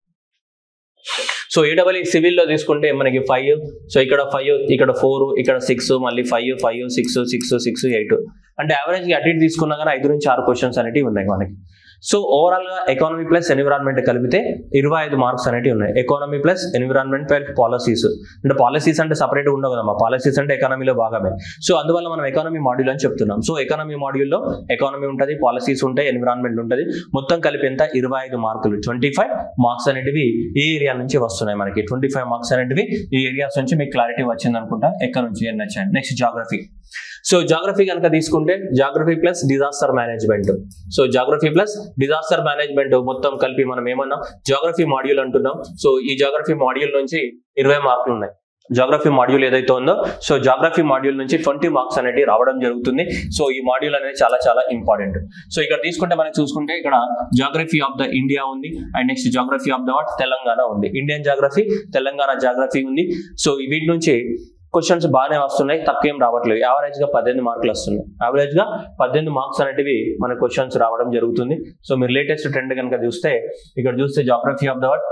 సో ఏడబ్ల్యూ సివిల్లో తీసుకుంటే మనకి ఫైవ్ సో ఇక్కడ ఫైవ్ ఇక్కడ ఫోర్ ఇక్కడ సిక్స్ మళ్ళీ five five six six six eight అంటే యావరేజ్ అటు ఇటు తీసుకున్నా కానీ ఐదు నుంచి ఆరు క్వశ్చన్స్ అనేవి ఉన్నాయి మనకి సో ఓవరాల్ గా ఎకానమీ ప్లస్ ఎన్విరాన్మెంట్ కలిపితే ఇరవై ఐదు మార్క్స్ అనేవి ఉన్నాయి economy plus environment plus policies అంటే పాలసీస్ అంటే సపరేట్ ఉండవు కదమ్మా పాలసీస్ అంటే ఎకానమీలో భాగమే సో అందువల్ల మనం ఎకానమీ మాడ్యూల్ అని చెప్తున్నాం సో ఎకానమీ మాడ్యూల్లో ఎకానమీ ఉంటుంది పాలసీస్ ఉంటాయి ఎన్విరాన్మెంట్ ఉంటుంది మొత్తం కలిపి ఎంత ఇరవై ఐదు మార్కులు ట్వంటీ ఫైవ్ మార్క్స్ అనేటివి ఈ ఏరియా నుంచి వస్తున్నాయి మనకి ట్వంటీ ఫైవ్ మార్క్స్ అనేటివి ఈ ఏరియాస్ నుంచి మీకు క్లారిటీ వచ్చింది అనుకుంటా ఎక్కడ నుంచి ఎన్నొచ్చాయి నెక్స్ట్ జాగ్రఫీ సో జాగ్రఫీ కనుక తీసుకుంటే geography plus disaster management so geography plus disaster management మొత్తం కలిపి మనం ఏమన్నా జాగ్రఫీ మాడ్యూల్ అంటున్నాం సో ఈ జాగ్రఫీ మాడ్యూల్ నుంచి ఇరవై మార్కులు ఉన్నాయి జాగ్రఫీ మాడ్యూల్ ఏదైతే ఉందో సో జాగ్రఫీ మాడ్యూల్ నుంచి ట్వంటీ మార్క్స్ అనేది రావడం జరుగుతుంది సో ఈ మాడ్యూల్ అనేది చాలా చాలా ఇంపార్టెంట్ సో ఇక్కడ తీసుకుంటే మనం చూసుకుంటే ఇక్కడ జాగ్రఫీ ఆఫ్ ద ఇండియా ఉంది and next geography of the what Telangana ఉంది ఇండియన్ జాగ్రఫీ తెలంగాణ జాగ్రఫీ ఉంది సో వీటి నుంచి క్వశ్చన్స్ బాగానే వస్తున్నాయి తక్కువ ఏం రావట్లేదు యావరేజ్ గా పద్దెనిమిది మార్కులు వస్తున్నాయి యావరేజ్ గా పద్దెనిమిది మార్క్స్ అనేటివి మన క్వశ్చన్స్ రావడం జరుగుతుంది సో మీరు లేటెస్ట్ ట్రెండ్ కనుక చూస్తే ఇక్కడ చూస్తే geography of the what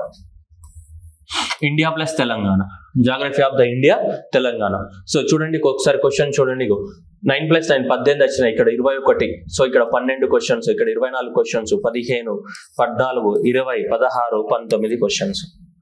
India plus Telangana geography of the India Telangana so చూడండి ఒకసారి క్వశ్చన్ చూడండి నైన్ ప్లస్ నైన్ పద్దెనిమిది వచ్చినాయి ఇక్కడ ఇరవై ఒకటి సో ఇక్కడ పన్నెండు క్వశ్చన్స్ ఇక్కడ ఇరవై నాలుగు క్వశ్చన్స్ పదిహేను పద్నాలుగు ఇరవై పదహారు పంతొమ్మిది క్వశ్చన్స్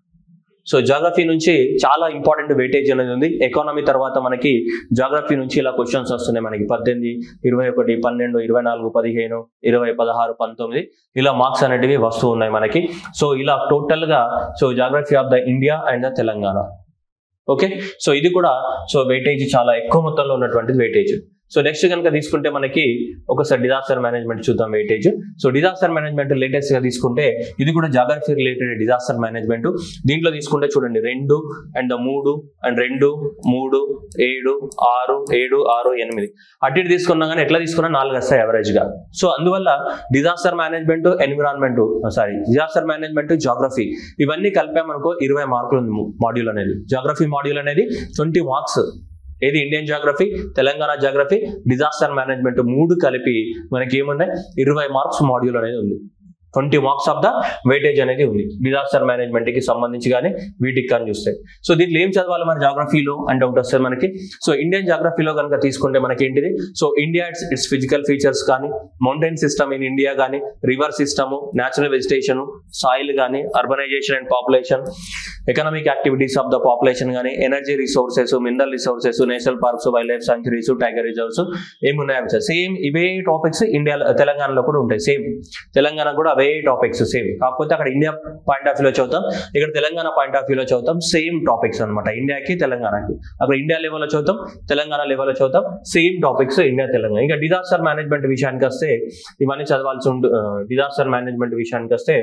సో జాగ్రఫీ నుంచి చాలా ఇంపార్టెంట్ వెయిటేజ్ అనేది ఉంది ఎకానమీ తర్వాత మనకి జాగ్రఫీ నుంచి ఇలా క్వశ్చన్స్ వస్తున్నాయి మనకి పద్దెనిమిది ఇరవై ఒకటి పన్నెండు ఇరవై నాలుగు పదిహేను ఇరవై పదహారు పంతొమ్మిది ఇలా మార్క్స్ అనేటివి వస్తూ ఉన్నాయి మనకి సో ఇలా టోటల్ గా so geography of the India and the Telangana okay so ఇది కూడా సో వెయిటేజ్ చాలా ఎక్కువ మొత్తంలో ఉన్నటువంటి వెయిటేజ్ సో నెక్స్ట్ కనుక తీసుకుంటే మనకి ఒకసారి డిజాస్టర్ మేనేజ్మెంట్ చూద్దాం weightage so disaster management latest గా తీసుకుంటే ఇది కూడా జాగ్రఫీ రిలేటెడ్ డిజాస్టర్ మేనేజ్మెంట్ దీంట్లో తీసుకుంటే చూడండి రెండు అండ్ మూడు అండ్ రెండు మూడు ఏడు ఆరు ఏడు ఆరు ఎనిమిది అటు ఇటు తీసుకున్నా కానీ ఎట్లా తీసుకున్నా నాలుగు వస్తాయి యావరేజ్ గా సో అందువల్ల disaster management environment sorry disaster management geography ఇవన్నీ కలిపామనుకో ఇరవై మార్కులు ఉంది మాడ్యూల్ అనేది జాగ్రఫీ మాడ్యూల్ అనేది ట్వంటీ మార్క్స్ ఏది Indian geography Telangana geography disaster management మూడు కలిపి మనకి ఏమున్నాయి ఇరవై మార్క్స్ మాడ్యూల్ అనేది ఉంది twenty marks of the weightage అనేది ఉంది డిజాస్టర్ మేనేజ్మెంట్ కి సంబంధించి కానీ వీటికి కానీ చూస్తే సో దీంట్లో ఏం చదవాలి మన జాగ్రఫీలో అని డౌట్ వస్తుంది మనకి సో ఇండియన్ జాగ్రఫీలో కనుక తీసుకుంటే మనకి ఏంటిది so India it's it's physical features కానీ మౌంటైన్ సిస్టమ్ ఇన్ ఇండియా కానీ river system natural vegetation soil కానీ urbanization and population economic activities of the population కానీ energy resources mineral resources national parks wildlife sanctuaries tiger reserves ఏమున్నాయి same ఇవే topics ఇండియాలో తెలంగాణలో కూడా ఉంటాయి సేమ్ తెలంగాణ కూడా అవే టాపిక్స్ సేమ్ కాకపోతే అక్కడ ఇండియా పాయింట్ ఆఫ్ వ్యూలో చదువుతాం ఇక్కడ తెలంగాణ పాయింట్ ఆఫ్ వ్యూలో చదువుతాం సేమ్ టాపిక్స్ అనమాట ఇండియాకి తెలంగాణకి అక్కడ ఇండియా లెవెల్లో చదువుతాం తెలంగాణ లెవెల్లో చదువుతాం సేమ్ టాపిక్స్ ఇండియా తెలంగాణ ఇంకా డిజాస్టర్ మేనేజ్మెంట్ విషయానికి వస్తే ఇవన్నీ చదవాల్సి ఉంటు డిజాస్టర్ మేనేజ్మెంట్ విషయానికి వస్తే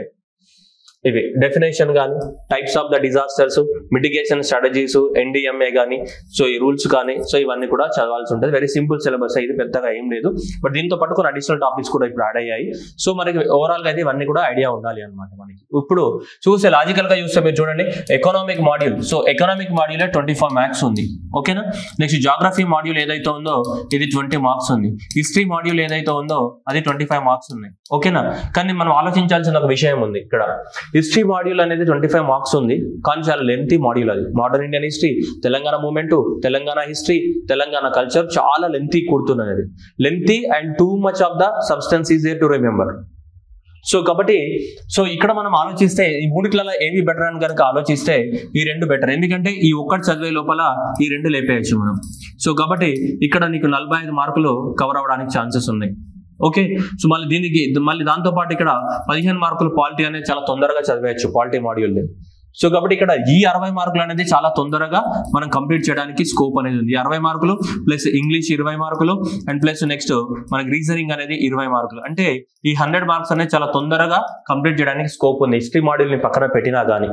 ఇవి డెఫినేషన్ కానీ types of the disasters mitigation strategies NDMA కానీ సో ఈ రూల్స్ కానీ సో ఇవన్నీ కూడా చదవాల్సి ఉంటుంది వెరీ సింపుల్ సిలబస్ ఇది పెద్దగా ఏం లేదు బట్ దీంతో పాటు కొన్ని అడిషనల్ టాపిక్స్ కూడా ఇప్పుడు యాడ్ అయ్యాయి సో మనకి ఓవరాల్ గా అయితే ఇవన్నీ కూడా ఐడియా ఉండాలి అనమాట మనకి ఇప్పుడు చూస్తే లాజికల్ గా చూస్తే మీరు చూడండి economic module so economic module twenty four maths ఉంది ఓకేనా నెక్స్ట్ జాగ్రఫీ మాడ్యూల్ ఏదైతే ఉందో ఇది ట్వంటీ మార్క్స్ ఉంది హిస్టరీ మాడ్యూల్ ఏదైతే ఉందో అది ట్వంటీ ఫైవ్ మార్క్స్ ఉన్నాయి ఓకేనా కానీ మనం ఆలోచించాల్సిన ఒక విషయం ఉంది ఇక్కడ హిస్టరీ మాడ్యూల్ అనేది ట్వంటీ ఫైవ్ మార్క్స్ ఉంది కానీ చాలా లెంతీ మాడ్యూల్ అది modern Indian history Telangana movement Telangana history Telangana culture చాలా లెంతీ కూడుతున్నది అది lengthy and too much of the substance is there to remember so కాబట్టి సో ఇక్కడ మనం ఆలోచిస్తే ఈ మూడిట్లలో ఏవి బెటర్ అని కనుక ఆలోచిస్తే ఈ రెండు బెటర్ ఎందుకంటే ఈ ఒక్కటి చదివే లోపల ఈ రెండు లేపేయచ్చు మనం సో కాబట్టి ఇక్కడ నీకు నలభై ఐదు మార్కులు కవర్ అవ్వడానికి ఛాన్సెస్ ఉన్నాయి ఓకే సో మళ్ళీ దీనికి మళ్ళీ దాంతో పాటు ఇక్కడ పదిహేను మార్కులు పాలిటీ అనేది చాలా తొందరగా చదివేయచ్చు పాలిటీ మాడ్యూల్ సో కాబట్టి ఇక్కడ ఈ అరవై మార్కులు అనేది చాలా తొందరగా మనం కంప్లీట్ చేయడానికి స్కోప్ అనేది ఉంది ఈ అరవై మార్కులు ప్లస్ ఇంగ్లీష్ ఇరవై మార్కులు అండ్ ప్లస్ నెక్స్ట్ మనకి రీజనింగ్ అనేది ఇరవై మార్కులు అంటే ఈ హండ్రెడ్ మార్క్స్ అనేది చాలా తొందరగా కంప్లీట్ చేయడానికి స్కోప్ ఉంది హిస్టరీ మాడ్యూల్ ని పక్కన పెట్టినా కానీ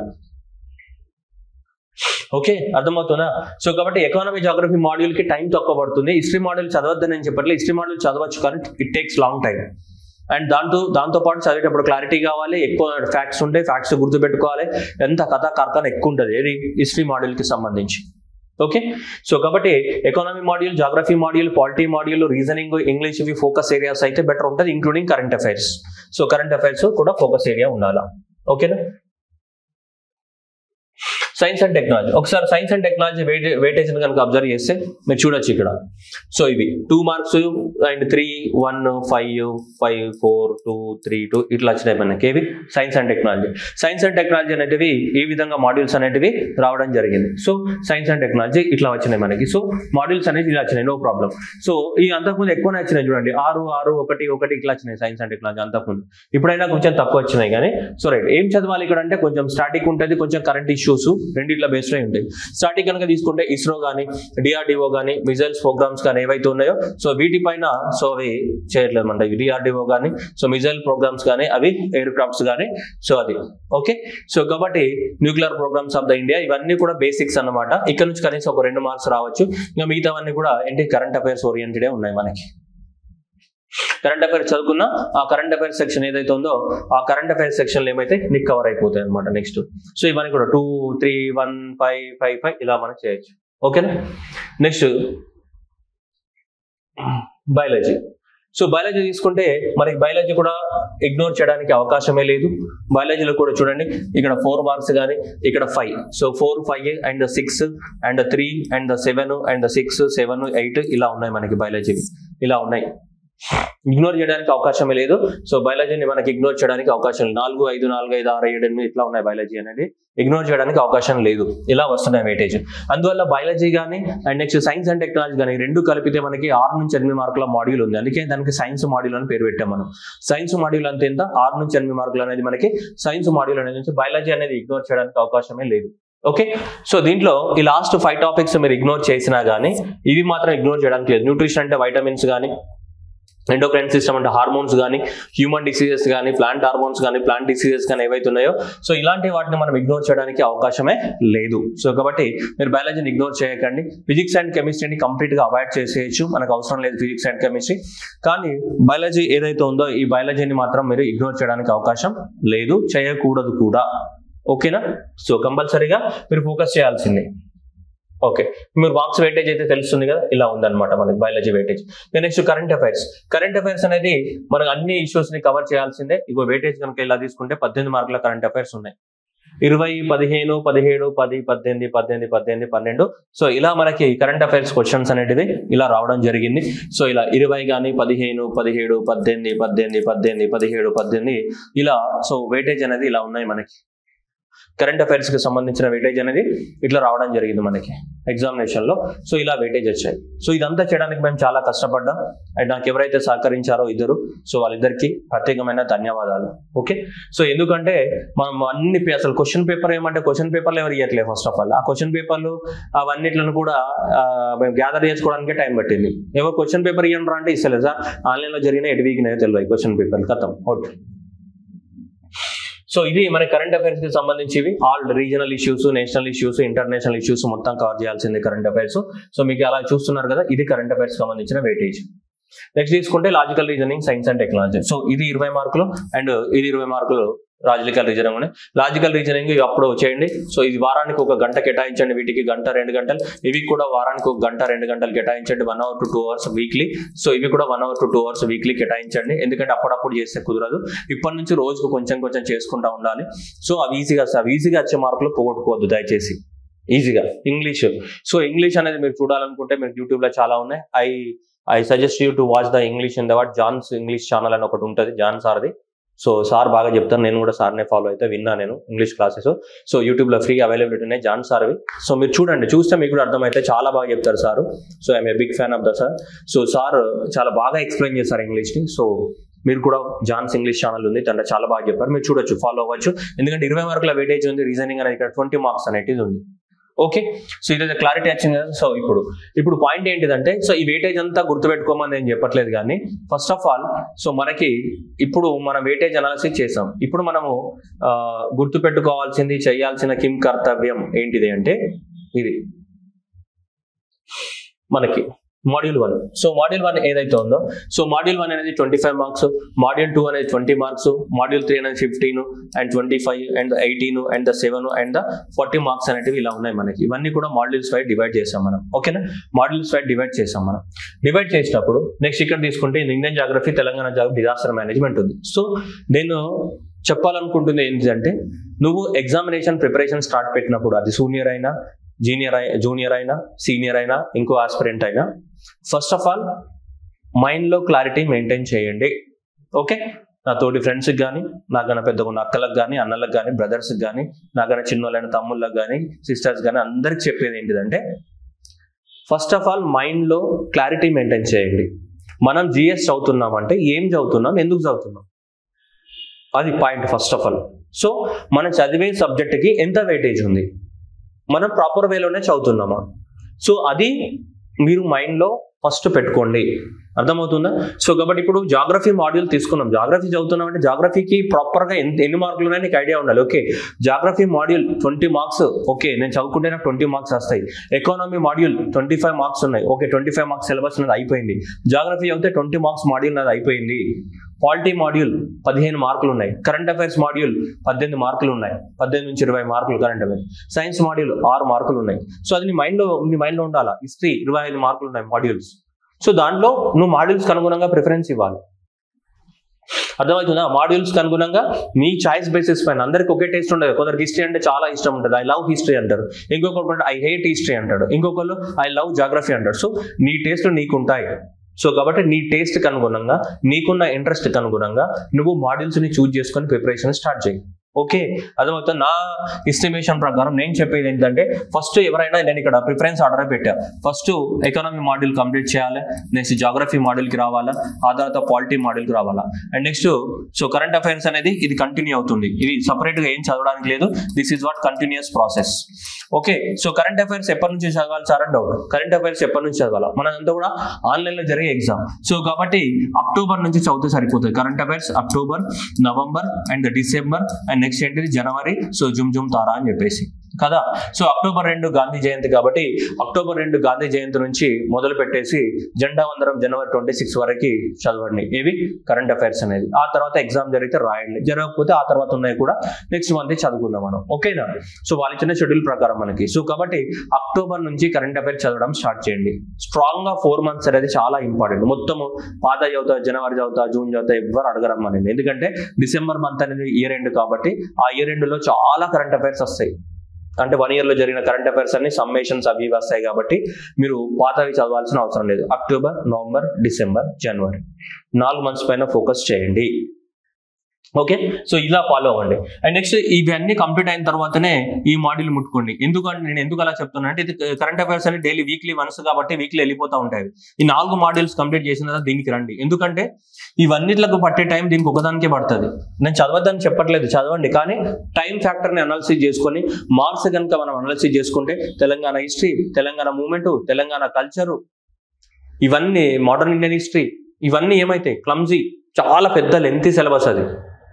ఓకే అర్థమవుతుందా సో కాబట్టి ఎకానమీ జాగ్రఫీ మాడ్యూల్ కి టైం తక్కువ పడుతుంది హిస్టరీ మాడ్యూల్ చదవద్దని నేను చెప్పట్లే హిస్టరీ మాడ్యూల్ చదవచ్చు కానీ it takes long time and దాంతో దాంతో పాటు చదివేటప్పుడు క్లారిటీ కావాలి ఎక్కువ ఫ్యాక్ట్స్ ఉంటాయి ఫ్యాక్ట్స్ గుర్తుపెట్టుకోవాలి ఎంత కథ కార్ఖాన ఎక్కువ ఉంటుంది ఏది హిస్టరీ మాడ్యూల్ కి సంబంధించి ఓకే సో కాబట్టి economy module geography module polity module reasoning English ఇవి ఫోకస్ ఏరియాస్ అయితే బెటర్ ఉంటుంది including current affairs so current affairs కూడా ఫోకస్ ఏరియా ఉండాలా ఓకేనా సైన్స్ అండ్ టెక్నాలజీ ఒకసారి సైన్స్ అండ్ టెక్నాలజీ వెయిటేజ్ కనుక అబ్జర్వ్ చేస్తే మీరు చూడొచ్చు ఇక్కడ సో ఇవి two marks and three one five five four two three two ఇట్లా వచ్చినాయి మనకి ఏవి science and technology science and technology అనేటివి ఈ విధంగా మాడ్యూల్స్ అనేటివి రావడం జరిగింది సో సైన్స్ అండ్ టెక్నాలజీ ఇట్లా వచ్చినాయి మనకి సో మాడ్యూల్స్ అనేది ఇలా వచ్చినాయి నో ప్రాబ్లం సో ఈ అంతకుముందు ఎక్కువనే వచ్చినాయి చూడండి ఆరు ఆరు ఒకటి ఒకటి ఇట్లా వచ్చినాయి సైన్స్ అండ్ టెక్నాలజీ అంతకుముందు ఇప్పుడైనా కొంచెం తక్కువ వచ్చినాయి కానీ సో రైట్ ఏం చదవాలి ఇక్కడ అంటే కొంచెం స్టాటిక్ ఉంటుంది కొంచెం కరెంట్ ఇష్యూస్ రెండిట్ల బేస్డ్ అయి ఉంటాయి స్టార్టింగ్ కనుక తీసుకుంటే ఇస్రో కానీ డిఆర్డిఓ కానీ మిజైల్స్ ప్రోగ్రామ్స్ కానీ ఏవైతే ఉన్నాయో సో వీటిపైన సో అవి చేయట్లేదు మన డిఆర్డిఓ కానీ సో మిజైల్ ప్రోగ్రామ్స్ కానీ అవి ఎయిర్ క్రాఫ్ట్స్ కానీ సో అది ఓకే సో కాబట్టి nuclear programs of the India ఇవన్నీ కూడా బేసిక్స్ అన్నమాట ఇక్కడ నుంచి కనీసం ఒక రెండు మార్క్స్ రావచ్చు ఇంకా మిగతావన్నీ కూడా ఏంటి కరెంట్ అఫైర్స్ ఓరియంటెడే ఉన్నాయి మనకి కరెంట్ అఫైర్స్ చదువుకున్నా ఆ కరెంట్ అఫైర్స్ సెక్షన్ ఏదైతే ఉందో ఆ కరెంట్ అఫైర్స్ సెక్షన్ ఏమైతే నీకు కవర్ అయిపోతాయి అనమాట నెక్స్ట్ సో ఇవన్నీ కూడా two three one five five five ఇలా మనం చేయొచ్చు ఓకేనా నెక్స్ట్ బయాలజీ సో బయాలజీ తీసుకుంటే మనకి బయాలజీ కూడా ఇగ్నోర్ చేయడానికి అవకాశమే లేదు బయాలజీలో కూడా చూడండి ఇక్కడ ఫోర్ మార్క్స్ కానీ ఇక్కడ five so four five and six and three and seven and six seven eight ఇలా ఉన్నాయి మనకి బయాలజీ ఇలా ఉన్నాయి ఇగ్నోర్ చేయడానికి అవకాశమే లేదు సో బయాలజీని మనకి ఇగ్నోర్ చేయడానికి అవకాశం లేదు నాలుగు ఐదు నాలుగు ఐదు ఆరు ఏడు ఎనిమిది ఇట్లా ఉన్నాయి బయాలజీ అనేది ఇగ్నోర్ చేయడానికి అవకాశం లేదు ఇలా వస్తున్నాయి వెయిటేజ్ అందువల్ల బయాలజీ కానీ and next science and technology కానీ రెండు కలిపితే మనకి ఆరు నుంచి ఎనిమిది మార్కుల మాడ్యూల్ ఉంది అందుకే దానికి సైన్స్ మాడ్యూల్ అని పేరు పెట్టాం మనం సైన్స్ మాడ్యూల్ అంత ఎంత ఆరు నుంచి ఎనిమిది మార్కులు అనేది మనకి సైన్స్ మాడ్యూల్ అనేది బయాలజీ అనేది ఇగ్నోర్ చేయడానికి అవకాశమే లేదు ఓకే సో దీంట్లో ఈ లాస్ట్ ఫైవ్ టాపిక్స్ మీరు ఇగ్నోర్ చేసినా కానీ ఇవి మాత్రం ఇగ్నోర్ చేయడానికి లేదు న్యూట్రిషన్ అంటే వైటమిన్స్ కానీ ఎండోక్రైన్ సిస్టమ్ అంటే హార్మోన్స్ కానీ హ్యూమన్ డిసీజెస్ కానీ ప్లాంట్ హార్మోన్స్ కానీ ప్లాంట్ డిసీజెస్ కానీ ఏవైతే ఉన్నాయో సో ఇలాంటి వాటిని మనం ఇగ్నోర్ చేయడానికి అవకాశమే లేదు సో కాబట్టి మీరు బయాలజీని ఇగ్నోర్ చేయకండి ఫిజిక్స్ అండ్ కెమిస్ట్రీని కంప్లీట్గా అవాయిడ్ చేసేయచ్చు మనకు అవసరం లేదు ఫిజిక్స్ అండ్ కెమిస్ట్రీ కానీ బయాలజీ ఏదైతే ఉందో ఈ బయాలజీని మాత్రం మీరు ఇగ్నోర్ చేయడానికి అవకాశం లేదు చేయకూడదు కూడా ఓకేనా సో కంపల్సరీగా మీరు ఫోకస్ చేయాల్సిందే ఓకే మీరు మార్క్స్ వెయిటేజ్ అయితే తెలుస్తుంది కదా ఇలా ఉందన్నమాట మనకి biology weightage next current affairs current affairs అనేది మనకు అన్ని ఇష్యూస్ ని కవర్ చేయాల్సిందే ఇగో వెయిటేజ్ కనుక ఇలా తీసుకుంటే పద్దెనిమిది మార్కుల కరెంట్ అఫైర్స్ ఉన్నాయి ఇరవై పదిహేను పదిహేడు పది పద్దెనిమిది పద్దెనిమిది పద్దెనిమిది పన్నెండు సో ఇలా మనకి కరెంట్ అఫైర్స్ క్వశ్చన్స్ అనేటివి ఇలా రావడం జరిగింది సో ఇలా ఇరవై కానీ పదిహేను పదిహేడు పద్దెనిమిది పద్దెనిమిది పద్దెనిమిది పదిహేడు పద్దెనిమిది ఇలా సో వెయిటేజ్ అనేది ఇలా ఉన్నాయి మనకి కరెంట్ అఫైర్స్ కి సంబంధించిన వెయిటేజ్ అనేది ఇట్లా రావడం జరిగింది మనకి ఎగ్జామినేషన్ లో సో ఇలా వెయిటేజ్ వచ్చాయి సో ఇదంతా చేయడానికి మేము చాలా కష్టపడ్డాం అండ్ నాకు ఎవరైతే సహకరించారో ఇద్దరు సో వాళ్ళిద్దరికి ప్రత్యేకమైన ధన్యవాదాలు ఓకే సో ఎందుకంటే మనం అన్ని పే- అసలు క్వశ్చన్ పేపర్ ఏమంటే క్వశ్చన్ పేపర్లు ఎవరు ఇవ్వట్లేదు ఫస్ట్ ఆఫ్ ఆల్ ఆ క్వశ్చన్ పేపర్లు అవన్నిట్లను కూడా ఆ, మేము గ్యాదర్ చేసుకోవడానికి టైం పట్టింది ఎవరు క్వశ్చన్ పేపర్ ఇవ్వండి అంటే ఇస్తలేదు సార్ ఆన్లైన్ లో జరిగిన ఎటు వీక్ తెలియదు క్వశ్చన్ పేపర్ కథం అవుట్ సో ఇది మన కరెంట్ అఫైర్స్ కి సంబంధించివి all regional issues national issues international issues మొత్తం కవర్ చేయాల్సింది కరెంట్ అఫైర్స్ సో మీకు అలా చూస్తున్నారు కదా ఇది కరెంట్ అఫైర్స్ సంబంధించిన వెయిటేజ్ నెక్స్ట్ తీసుకుంటే logical reasoning science and technology so ఇది ఇరవై మార్కులు అండ్ ఇది ఇరవై మార్కులు లాజికల్ రీజనింగ్ ఉన్నాయి లాజికల్ రీజనింగ్ అప్పుడు చేయండి సో ఇది వారానికి ఒక గంట కేటాయించండి వీటికి గంట రెండు గంటలు ఇవి కూడా వారానికి ఒక గంట రెండు గంటలు కేటాయించండి one hour to two hours weekly so ఇవి కూడా one hour to two hours weekly కేటాయించండి ఎందుకంటే అప్పుడప్పుడు చేస్తే కుదరదు ఇప్పటి నుంచి రోజుకు కొంచెం కొంచెం చేసుకుంటా ఉండాలి సో అవి ఈజీగా అవి ఈజీగా వచ్చే మార్కులు పోగొట్టుకోవద్దు దయచేసి ఈజీగా ఇంగ్లీష్ సో ఇంగ్లీష్ అనేది మీరు చూడాలనుకుంటే మీకు యూట్యూబ్ లో చాలా ఉన్నాయి I I suggest you to watch the English in the what John's English channel అని ఒకటి ఉంటుంది జాన్ సార్ది సో సార్ బాగా చెప్తారు నేను కూడా సార్నే ఫాలో అయితే విన్నా నేను ఇంగ్లీష్ క్లాసెస్ సో యూట్యూబ్ లో ఫ్రీ అవైలబిలిటీ ఉన్నాయి జాన్ సార్వి సో మీరు చూడండి చూస్తే మీకు కూడా అర్థమైతే చాలా బాగా చెప్తారు sir so I'm a big fan of the sir so sir చాలా బాగా ఎక్స్ప్లెయిన్ చేస్తారు ఇంగ్లీష్ ని సో మీరు కూడా జాన్స్ ఇంగ్లీష్ ఛానల్ ఉంది దాంట్లో చాలా బాగా చెప్పారు మీరు చూడొచ్చు ఫాలో అవ్వచ్చు ఎందుకంటే ఇరవై మార్కుల వెయిటేజ్ ఉంది రీజనింగ్ అనేది ఇక్కడ ట్వంటీ మార్క్స్ అనేది ఉంది ఓకే సో ఇది క్లారిటీ వచ్చింది కదా సో ఇప్పుడు ఇప్పుడు పాయింట్ ఏంటిదంటే సో ఈ వెయిటేజ్ అంతా గుర్తుపెట్టుకోమని నేను చెప్పట్లేదు కానీ ఫస్ట్ ఆఫ్ ఆల్ సో మనకి ఇప్పుడు మనం వెయిటేజ్ అనాలిసిస్ చేసాం ఇప్పుడు మనము ఆ, గుర్తుపెట్టుకోవాల్సింది చేయాల్సిన కిం కర్తవ్యం ఏంటిది అంటే ఇది మనకి module one so module one ఏదైతే ఉందో సో మాడ్యూల్ వన్ అనేది twenty five marks module two అనేది ట్వంటీ మార్క్స్ మాడ్యూల్ త్రీ అనేది fifteen and twenty five and eighteen and the seven and the forty marks అనేటివి ఇలా ఉన్నాయి మనకి ఇవన్నీ కూడా మాడ్యూల్స్ వైడ్ డివైడ్ చేసాం మనం ఓకేనా మాడ్యూల్స్ వైడ్ డివైడ్ చేసాం మనం డివైడ్ చేసినప్పుడు నెక్స్ట్ ఇక్కడ తీసుకుంటే Indian geography Telangana geography disaster management ఉంది సో నేను చెప్పాలనుకుంటుంది ఏంటంటే నువ్వు ఎగ్జామినేషన్ ప్రిపరేషన్ స్టార్ట్ పెట్టినప్పుడు అది సూనియర్ అయినా జూనియర్ అయి జూనియర్ అయినా సీనియర్ అయినా ఇంకో ఆస్పిరెంట్ అయినా ఫస్ట్ ఆఫ్ ఆల్ మైండ్లో క్లారిటీ మెయింటైన్ చేయండి ఓకే నా తోటి ఫ్రెండ్స్కి కానీ నాకన్నా పెద్ద ఉన్న అక్కలకు కానీ అన్నలకు కానీ బ్రదర్స్కి కానీ నాకన్నా చిన్నోళ్ళైన తమ్ముళ్ళకి కానీ సిస్టర్స్ కానీ అందరికి చెప్పేది ఏంటిదంటే ఫస్ట్ ఆఫ్ ఆల్ మైండ్లో క్లారిటీ మెయింటైన్ చేయండి మనం జిఎస్ చదువుతున్నామంటే ఏం చదువుతున్నాం ఎందుకు చదువుతున్నాం అది point first of all so మనం చదివే సబ్జెక్ట్కి ఎంత వెయిటేజ్ ఉంది మనం ప్రాపర్ వేలోనే చదువుతున్నామా సో అది మీరు మైండ్లో ఫస్ట్ పెట్టుకోండి అర్థమవుతుందా సో కాబట్టి ఇప్పుడు జాగ్రఫీ మాడ్యూల్ తీసుకున్నాం జాగ్రఫీ చదువుతున్నాం అంటే జాగ్రఫీకి ప్రాపర్గా ఎంత ఎన్ని మార్కులు ఉన్నాయో నీకు ఐడియా ఉండాలి okay geography module twenty marks okay నేను చదువుకుంటే నాకు ట్వంటీ మార్క్స్ వస్తాయి economy module twenty five marks ఉన్నాయి okay twenty five marks syllabus అనేది అయిపోయింది జాగ్రఫీ అయితే ట్వంటీ మార్క్స్ మాడ్యూల్ అనేది అయిపోయింది పాలిటీ మాడ్యూల్ పదిహేను మార్కులు ఉన్నాయి కరెంట్ అఫైర్స్ మాడ్యూల్ పద్దెనిమిది మార్కులు ఉన్నాయి పద్దెనిమిది నుంచి ఇరవై మార్కులు కరెంట్ అఫైర్స్ సైన్స్ మాడ్యూల్ ఆరు మార్కులు ఉన్నాయి సో అది నీ మైండ్లో నీ మైండ్లో ఉండాలా హిస్టరీ ఇరవై ఐదు మార్కులు ఉన్నాయి మాడ్యూల్స్ సో దాంట్లో నువ్వు మాడ్యూల్స్కి అనుగుణంగా ప్రిఫరెన్స్ ఇవ్వాలి అర్థమవుతుందా మాడ్యూల్స్ కి అనుగుణంగా మీ చాయిస్ బేసిస్ పైన అందరికి ఒకే టేస్ట్ ఉండదు కొందరికి హిస్టరీ అంటే చాలా ఇష్టం ఉంటుంది ఐ లవ్ హిస్టరీ అంటారు ఇంకొకరు ఐ హేట్ హిస్టరీ అంటాడు ఇంకొకరు ఐ లవ్ జాగ్రఫీ అంటాడు సో నీ టేస్ట్ నీకు ఉంటాయి సో కాబట్టి నీ టేస్ట్కి అనుగుణంగా నీకున్న ఇంట్రెస్ట్కి అనుగుణంగా నువ్వు మాడ్యూల్స్ని చూజ్ చేసుకొని ప్రిపరేషన్ స్టార్ట్ చేయి ఓకే అర్థమవుతుంది నా ఎస్టిమేషన్ ప్రకారం నేను చెప్పేది ఏంటంటే ఫస్ట్ ఎవరైనా నేను ఇక్కడ ప్రిఫరెన్స్ ఆర్డర్ పెట్టా ఫస్ట్ ఎకనామీ మాడ్యూల్ కంప్లీట్ చేయాలి నెక్స్ట్ జాగ్రఫీ మాడ్యూల్కి రావాలా ఆ తర్వాత పాలిటీ మాడ్యూల్కి రావాలా and next so current affairs అనేది ఇది కంటిన్యూ అవుతుంది ఇది సపరేట్గా ఏం చదవడానికి లేదు this is what continuous process okay so current affairs ఎప్పటి నుంచి చదవాలి సార్ అని డౌట్ కరెంట్ అఫైర్స్ ఎప్పటి నుంచి చదవాలా మనంతా కూడా ఆన్లైన్లో జరిగే ఎగ్జామ్ సో కాబట్టి అక్టోబర్ నుంచి చదివితే సరిపోతుంది current affairs October November and December and next ఏంటిది జనవరి సో జుమ్ జుమ్ తారా అని చెప్పేసి కదా సో అక్టోబర్ రెండు గాంధీ జయంతి కాబట్టి అక్టోబర్ రెండు గాంధీ జయంతి నుంచి మొదలు పెట్టేసి జెండా వందరం జనవరి ట్వంటీ సిక్స్ వరకు చదవండి ఏవి కరెంట్ అఫైర్స్ అనేది ఆ తర్వాత ఎగ్జామ్ జరిగితే రాయండి జరగకపోతే ఆ తర్వాత ఉన్నాయి కూడా నెక్స్ట్ మంత్ చదువుకుందాం మనం ఓకేనా సో వాళ్ళు ఇచ్చిన షెడ్యూల్ ప్రకారం మనకి సో కాబట్టి అక్టోబర్ నుంచి కరెంట్ అఫైర్స్ చదవడం స్టార్ట్ చేయండి స్ట్రాంగ్ గా ఫోర్ మంత్స్ అనేది చాలా ఇంపార్టెంట్ మొత్తము పాత చదువుతా జనవరి చదువుతా జూన్ చదువుతా ఎవ్వరు అడగరమ్మనండి ఎందుకంటే డిసెంబర్ మంత్ అనేది ఇయర్ ఎండ్ కాబట్టి ఆ ఇయర్ ఎండ్ లో చాలా కరెంట్ అఫైర్స్ వస్తాయి అంటే వన్ ఇయర్ లో జరిగిన కరెంట్ అఫైర్స్ అన్ని సమ్మేషన్స్ అవి ఇవి వస్తాయి కాబట్టి మీరు పాతవి చదవాల్సిన అవసరం లేదు అక్టోబర్ నవంబర్ డిసెంబర్ జనవరి నాలుగు మంత్స్ పైన ఫోకస్ చేయండి ఓకే సో ఇలా ఫాలో అవ్వండి అండ్ నెక్స్ట్ ఇవన్నీ కంప్లీట్ అయిన తర్వాతనే ఈ మాడ్యూల్ ముట్టుకోండి ఎందుకంటే నేను ఎందుకు అలా చెప్తున్నా అంటే ఇది కరెంట్ అఫైర్స్ అని డైలీ వీక్లీ వన్స్ కాబట్టి వీక్లీ వెళ్ళిపోతూ ఉంటాయి ఈ నాలుగు మాడ్యూల్స్ కంప్లీట్ చేసిన తర్వాత దీనికి రండి ఎందుకంటే ఇవన్నిట్లకు పట్టే టైం దీనికి ఒకదానికే పడుతుంది నేను చదవద్దని చెప్పట్లేదు చదవండి కానీ టైం ఫ్యాక్టర్ని అనాలిసిస్ చేసుకొని మార్క్స్ కనుక మనం అనాలిసిస్ చేసుకుంటే Telangana history Telangana movement Telangana culture ఇవన్నీ మోడర్న్ ఇండియన్ హిస్టరీ ఇవన్నీ ఏమైతాయి క్లమ్జీ చాలా పెద్ద లెంతీ సిలబస్ అది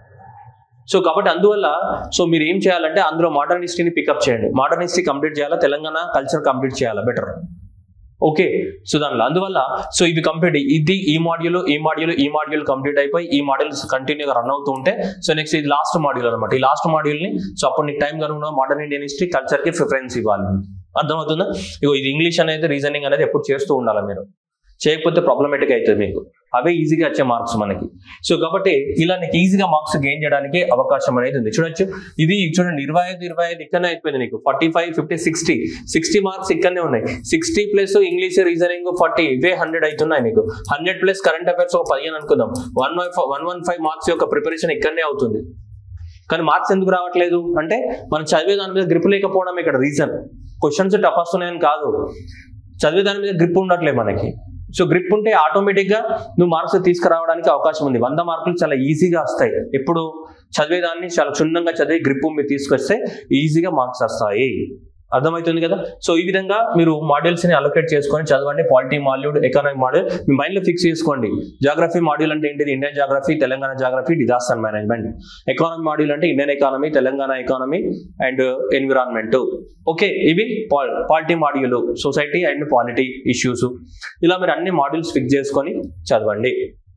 సో కాబట్టి అందువల్ల సో మీరు ఏం చేయాలంటే అందులో మోడర్న్ హిస్టరీని పికప్ చేయండి మోడర్న్ హిస్టరీ కంప్లీట్ చేయాలా తెలంగాణ కల్చర్ కంప్లీట్ చేయాలా బెటర్ ఓకే సో దానిలో అందువల్ల సో ఇది కంప్లీట్ ఇది ఈ మాడ్యూల్ ఈ మాడ్యూల్ ఈ మాడ్యూల్ కంప్లీట్ అయిపోయి ఈ మాడ్యూల్స్ కంటిన్యూగా రన్ అవుతూ ఉంటే సో నెక్స్ట్ ఇది లాస్ట్ మాడ్యూల్ అనమాట ఈ లాస్ట్ మాడ్యూల్ని సో అప్పుడు నీకు టైం కనుక మోడర్న్ ఇండియన్ హిస్టరీ కల్చర్కి ప్రిఫరెన్స్ ఇవ్వాలి అర్థమవుతుందా ఇగో ఇది ఇంగ్లీష్ అనేది రీజనింగ్ అనేది ఎప్పుడు చేస్తూ ఉండాలి మీరు చేయకపోతే ప్రాబ్లమేటిక్ అవుతుంది మీకు అవే ఈజీగా వచ్చే మార్క్స్ మనకి సో కాబట్టి ఇలా నీకు ఈజీగా మార్క్స్ గెయిన్ చేయడానికి అవకాశం అనేది ఉంది చూడొచ్చు ఇది చూడండి ఇరవై ఐదు ఇరవై ఐదు ఇక్కడనే అయిపోయింది నీకు forty five fifty sixty sixty marks ఇక్కడనే ఉన్నాయి sixty plus English reasoning forty ఇవే హండ్రెడ్ అవుతున్నాయి నీకు హండ్రెడ్ ప్లస్ కరెంట్ అఫైర్స్ ఒక పదిహేను అనుకుందాం one one one one five marks యొక్క ప్రిపరేషన్ ఇక్కడనే అవుతుంది కానీ మార్క్స్ ఎందుకు రావట్లేదు అంటే మనం చదివే దాని మీద గ్రిప్ లేకపోవడం ఇక్కడ రీజన్ క్వశ్చన్స్ టఫ్ వస్తున్నాయని కాదు చదివే దాని మీద గ్రిప్ ఉండట్లేదు మనకి సో గ్రిప్ ఉంటే ఆటోమేటిక్గా నువ్వు మార్క్స్ తీసుకురావడానికి అవకాశం ఉంది వంద మార్కులు చాలా ఈజీగా వస్తాయి ఎప్పుడు చదివేదాన్ని చాలా క్షుణ్ణంగా చదివి గ్రిప్ మీరు తీసుకొస్తే ఈజీగా మార్క్స్ వస్తాయి అర్థమవుతుంది కదా సో ఈ విధంగా మీరు మాడ్యూల్స్ ని అలొకేట్ చేసుకొని చదవండి పాలిటీ మాడ్యూల్ ఎకనామిక్ మాడ్యూల్ మీ మైండ్ లో ఫిక్స్ చేసుకోండి జాగ్రఫీ మాడ్యూల్ అంటే ఏంటిది Indian geography Telangana geography disaster management economy module అంటే Indian economy Telangana economy and environment okay ఇవి polity module society and polity issues ఇలా మీరు అన్ని మాడ్యూల్స్ ఫిక్స్ చేసుకొని చదవండి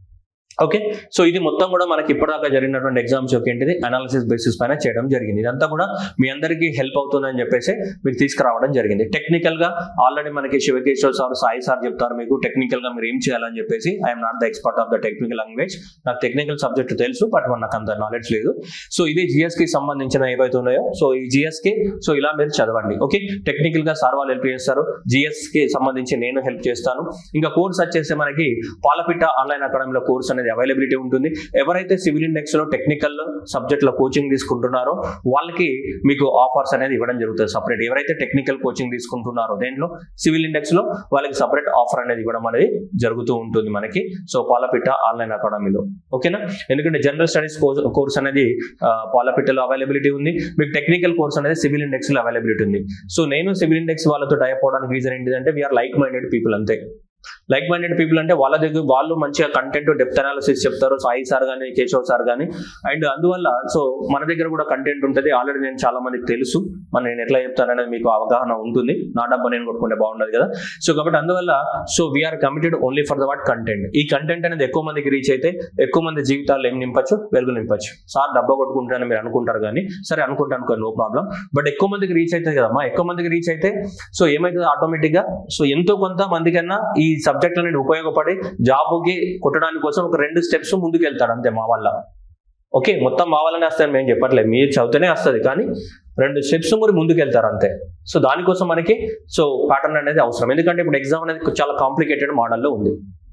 ఓకే సో ఇది మొత్తం కూడా మనకి ఇప్పటిదాకా జరిగినటువంటి ఎగ్జామ్స్ యొక్క ఏంటిది అనాలిసిస్ బేసిస్ పైన చేయడం జరిగింది ఇదంతా కూడా మీ అందరికీ హెల్ప్ అవుతుందని చెప్పేసి మీకు తీసుకురావడం జరిగింది టెక్నికల్ గా ఆల్రెడీ మనకి శివకేశ్వర్ సార్ సాయి సార్ చెప్తారు మీకు టెక్నికల్ గా మీరు ఏం చేయాలని చెప్పేసి I'm not the expert of the technical language నాకు టెక్నికల్ సబ్జెక్ట్ తెలుసు బట్ నాకు అంత నాలెడ్జ్ లేదు సో ఇది జిఎస్ కి సంబంధించిన ఏవైతే ఉన్నాయో సో ఈ జిఎస్ కి సో ఇలా మీరు చదవండి ఓకే టెక్నికల్ గా సార్ వాళ్ళు హెల్ప్ చేస్తారు జిఎస్ కి సంబంధించి నేను హెల్ప్ చేస్తాను ఇంకా కోర్స్ వచ్చేసి మనకి పాలపిట్ట ఆన్లైన్ అకాడమీలో కోర్స్ అనేది అనేది అవైలబిలిటీ ఉంటుంది ఎవరైతే సివిల్ ఇండెక్స్ లో టెక్నికల్ సబ్జెక్ట్ లో కోచింగ్ తీసుకుంటున్నారో వాళ్ళకి మీకు ఆఫర్స్ అనేది ఇవ్వడం జరుగుతుంది సపరేట్ ఎవరైతే టెక్నికల్ కోచింగ్ తీసుకుంటున్నారో దేంట్లో సివిల్ ఇండెక్స్ లో వాళ్ళకి సపరేట్ ఆఫర్ అనేది ఇవ్వడం అనేది జరుగుతూ ఉంటుంది మనకి సో పాలపిట్ట ఆన్లైన్ అకాడమీలో ఓకేనా ఎందుకంటే జనరల్ స్టడీస్ కోర్స్ అనేది ఆ, పాలపిట్టలో అవైలబిలిటీ ఉంది మీకు టెక్నికల్ కోర్స్ అనేది సివిల్ ఇండెక్స్ లో అవైలబిలిటీ ఉంది సో నేను సివిల్ ఇండెక్స్ వాళ్ళతో టైప్ అవడానికి రీజన్ ఏంటిదంటే వీఆర్ లైక్ మైండెడ్ పీపుల్ అంతే లైక్ మైండెడ్ పీపుల్ అంటే వాళ్ళ దగ్గర వాళ్ళు మంచిగా కంటెంట్ డెప్త్ అనాలిసిస్ చెప్తారు సాయి సార్ కానీ కేశవ్ సార్ కానీ అండ్ అందువల్ల సో మన దగ్గర కూడా కంటెంట్ ఉంటుంది ఆల్రెడీ నేను చాలా మందికి తెలుసు మన నేను ఎట్లా చెప్తాననేది మీకు అవగాహన ఉంటుంది నా డబ్బా నేను కొట్టుకుంటే బాగుండదు కదా సో కాబట్టి అందువల్ల so we're committed only for the what content ఈ కంటెంట్ అనేది ఎక్కువ మందికి రీచ్ అయితే ఎక్కువ మంది జీవితాలు ఏం నింపచ్చు వెలుగు నింపచ్చు సార్ డబ్బా కొట్టుకుంటారని మీరు అనుకుంటారు కానీ సరే అనుకుంటాను అనుకో నో ప్రాబ్లం బట్ ఎక్కువ మందికి రీచ్ అవుతుంది కదమ్మా ఎక్కువ మందికి రీచ్ అయితే సో ఏమవుతుంది ఆటోమేటిక్ గా సో ఎంతో కొంత మందికన్నా ఈ సబ్జెక్ట్ అనేది ఉపయోగపడి జాబ్కి కొట్టడానికి కోసం ఒక రెండు స్టెప్స్ ముందుకు వెళ్తాడు అంతే మా వల్ల ఓకే మొత్తం మా వల్లనే వస్తాయని మేము చెప్పట్లేదు మీరు చదివితేనే వస్తుంది కానీ రెండు స్టెప్స్ మరి ముందుకు వెళ్తారు అంతే సో దానికోసం మనకి సో ప్యాటర్న్ అనేది అవసరం ఎందుకంటే ఇప్పుడు ఎగ్జామ్ అనేది చాలా కాంప్లికేటెడ్ మోడల్లో ఉంది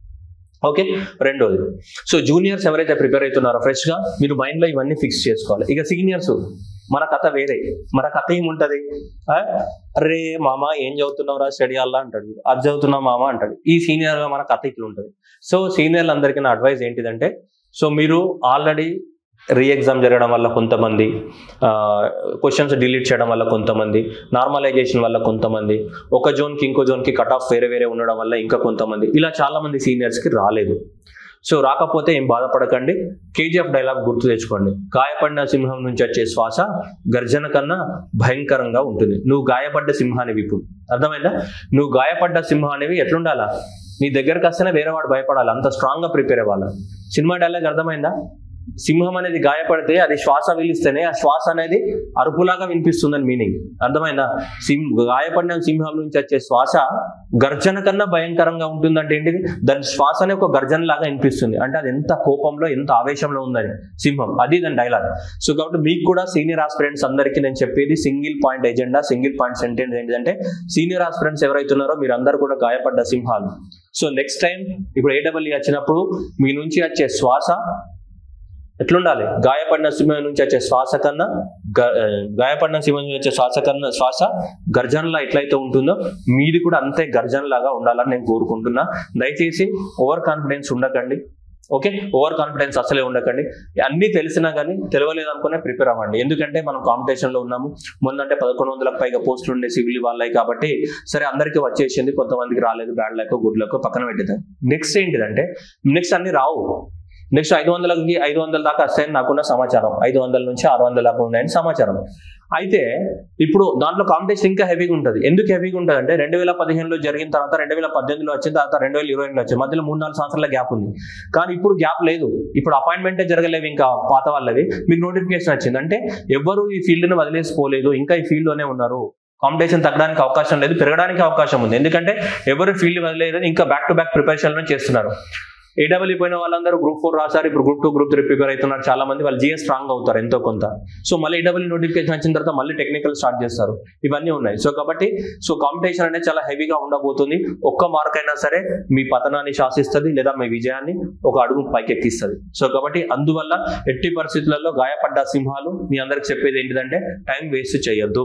ఓకే రెండోది సో జూనియర్స్ ఎవరైతే ప్రిపేర్ అవుతున్నారో ఫ్రెష్గా మీరు మైండ్లో ఇవన్నీ ఫిక్స్ చేసుకోవాలి ఇక సీనియర్స్ మన కథ వేరే మన కథ ఏముంటది ఆ? అరే మామ ఏం చదువుతున్నావురా స్టడీ అల్లా అంటాడు అది చదువుతున్నావు మామ అంటాడు ఈ సీనియర్ మన కథ ఇట్లా ఉంటుంది సో సీనియర్లు అందరికీ నా అడ్వైస్ ఏంటిదంటే సో మీరు ఆల్రెడీ రీ ఎగ్జామ్ జరగడం వల్ల కొంతమంది క్వశ్చన్స్ డిలీట్ చేయడం వల్ల కొంతమంది నార్మలైజేషన్ వల్ల కొంతమంది ఒక జోన్కి ఇంకో జోన్కి కట్ ఆఫ్ వేరే వేరే ఉండడం వల్ల ఇంకా కొంతమంది ఇలా చాలా మంది సీనియర్స్కి రాలేదు సో రాకపోతే ఏం బాధపడకండి కేజీఎఫ్ డైలాగ్ గుర్తు తెచ్చుకోండి గాయపడిన సింహం నుంచి వచ్చే శ్వాస గర్జన కన్నా భయంకరంగా ఉంటుంది నువ్వు గాయపడ్డ సింహానివి ఇప్పుడు అర్థమైందా నువ్వు గాయపడ్డ సింహానివి ఎట్లుండాలా నీ దగ్గరకు వస్తేనే వేరే వాడు భయపడాలి అంత స్ట్రాంగ్ గా ప్రిపేర్ అవ్వాలి సినిమా డైలాగ్ అర్థమైందా సింహం అనేది గాయపడితే అది శ్వాస వీలిస్తేనే ఆ శ్వాస అనేది అరుపులాగా వినిపిస్తుందని మీనింగ్ అర్థమైందా సింహ గాయపడిన సింహం నుంచి వచ్చే శ్వాస గర్జన కన్నా భయంకరంగా ఉంటుందంటే ఏంటిది దాని శ్వాసనే ఒక గర్జన లాగా వినిపిస్తుంది అంటే అది ఎంత కోపంలో ఎంత ఆవేశంలో ఉందని సింహం అది దాని డైలాగ్ సో కాబట్టి మీకు కూడా సీనియర్ ఆస్పిరెంట్స్ అందరికీ నేను చెప్పేది single point agenda single point sentence ఏంటంటే సీనియర్ ఆస్పిరెంట్స్ ఎవరైతే ఉన్నారో మీరు అందరు కూడా గాయపడ్డ సింహాలు సో నెక్స్ట్ టైం ఇప్పుడు ఏడబ్ల్యూ వచ్చినప్పుడు మీ నుంచి వచ్చే శ్వాస ఎట్లుండాలి గాయపడిన సింహం నుంచి వచ్చే శ్వాస కన్నా గ- ఆ, గాయపడిన సింహం నుంచి వచ్చే శ్వాస కన్నా శ్వాస గర్జనలా ఎట్లయితే ఉంటుందో మీది కూడా అంతే గర్జనలాగా ఉండాలని నేను కోరుకుంటున్నా దయచేసి ఓవర్ కాన్ఫిడెన్స్ ఉండకండి ఓకే ఓవర్ కాన్ఫిడెన్స్ అసలే ఉండకండి అన్నీ తెలిసినా కానీ తెలియలేదు అనుకునే ప్రిపేర్ అవ్వండి ఎందుకంటే మనం కాంపిటీషన్ లో ఉన్నాము ముందంటే పదకొండు వందలకు పైగా పోస్టులు ఉండే సివిల్ వాళ్ళవి కాబట్టి సరే అందరికీ వచ్చేసింది కొంతమందికి రాలేదు బ్యాడ్ లెక్క గుడ్ లెక్క పక్కన పెట్టేది నెక్స్ట్ ఏంటిదంటే నెక్స్ట్ అన్ని రావు నెక్స్ట్ ఐదు వందలకి ఐదు వందల దాకా వస్తాయని నాకున్న సమాచారం ఐదు వందల నుంచి ఆరు వందల దాకా ఉన్నాయని సమాచారం అయితే ఇప్పుడు దాంట్లో కాంపిటీషన్ ఇంకా హెవీగా ఉంటుంది ఎందుకు హెవీగా ఉంటుంది అంటే రెండు వేల పదిహేనులో జరిగిన తర్వాత రెండు వేల పద్దెనిమిదిలో వచ్చిన తర్వాత రెండు వేల ఇరవై వచ్చింది మధ్యలో మూడు నాలుగు సంవత్సరాల గ్యాప్ ఉంది కానీ ఇప్పుడు గ్యాప్ లేదు ఇప్పుడు అపాయింట్మెంటే జరగలేవు ఇంకా పాత వాళ్ళవి మీకు నోటిఫికేషన్ వచ్చింది అంటే ఎవరు ఈ ఫీల్డ్ని వదిలేసిపోలేదు ఇంకా ఈ ఫీల్డ్ లోనే ఉన్నారు కాంపిటీషన్ తగ్గడానికి అవకాశం లేదు పెరగడానికి అవకాశం ఉంది ఎందుకంటే ఎవరు ఫీల్డ్ వదిలేదు ఇంకా బ్యాక్ టు బ్యాక్ ప్రిపరేషన్ చేస్తున్నారు ఏడబ్ల్యూ పోయిన వాళ్ళందరూ గ్రూప్ ఫోర్ రాశారు ఇప్పుడు group two group three prepare అవుతున్నారు చాలా మంది వాళ్ళు జిఎస్ స్ట్రాంగ్ అవుతారు ఎంతో కొంత సో మళ్ళీ ఏడబ్ల్యూ నోటిఫికేషన్ వచ్చిన తర్వాత మళ్ళీ టెక్నికల్ స్టార్ట్ చేస్తారు ఇవన్నీ ఉన్నాయి సో కాబట్టి సో కాంపిటీషన్ అనేది చాలా హెవీగా ఉండబోతుంది ఒక్క మార్క్ అయినా సరే మీ పతనాన్ని శాసిస్తుంది లేదా మీ విజయాన్ని ఒక అడుగు పైకెక్కిస్తుంది సో కాబట్టి అందువల్ల ఎట్టి పరిస్థితులలో గాయపడ్డ సింహాలు మీ అందరికి చెప్పేది ఏంటిదంటే టైం వేస్ట్ చేయొద్దు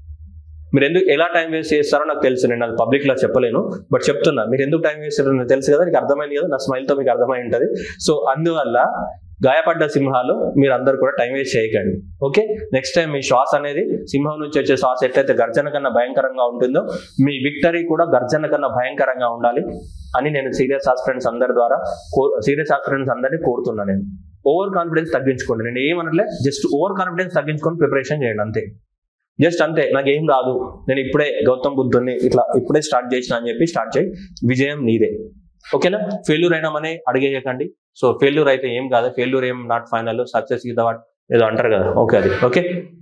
మీరు ఎందుకు ఎలా టైం వేస్ట్ చేస్తారో నాకు తెలుసు నేను అది పబ్లిక్ లో చెప్పలేను బట్ చెప్తున్నా మీరు ఎందుకు టైం వేస్ట్ చేస్తారో నాకు తెలుసు కదా నీకు అర్థమైంది కదా నా స్మైల్ తో మీకు అర్థమై ఉంటుంది సో అందువల్ల గాయపడ్డ సింహాలు మీరు అందరు కూడా టైం వేస్ట్ చేయకండి ఓకే నెక్స్ట్ టైం మీ శ్వాస అనేది సింహం నుంచి వచ్చే శ్వాస ఎట్లయితే గర్జన కన్నా భయంకరంగా ఉంటుందో మీ విక్టరీ కూడా గర్జన కన్నా భయంకరంగా ఉండాలి అని నేను సీరియస్ ఆస్పిరెంట్స్ అందరి ద్వారా సీరియస్ ఆస్పిరెంట్స్ అందరినీ కోరుతున్నాను నేను ఓవర్ కాన్ఫిడెన్స్ తగ్గించుకోండి నేను ఏమనట్లే జస్ట్ ఓవర్ కాన్ఫిడెన్స్ తగ్గించుకొని ప్రిపరేషన్ చేయండి అంతే జస్ట్ అంతే నాకు ఏం రాదు నేను ఇప్పుడే గౌతమ్ బుద్ధుని ఇట్లా ఇప్పుడే స్టార్ట్ చేసిన అని చెప్పి స్టార్ట్ చేయి విజయం నీదే ఓకేనా ఫెయిల్యూర్ అయినామని అడిగేయకండి సో ఫెయిల్యూర్ అయితే ఏం కాదు ఫెయిల్యూర్ ఏం not final success is the what ఏదో అంటారు కదా ఓకే అది okay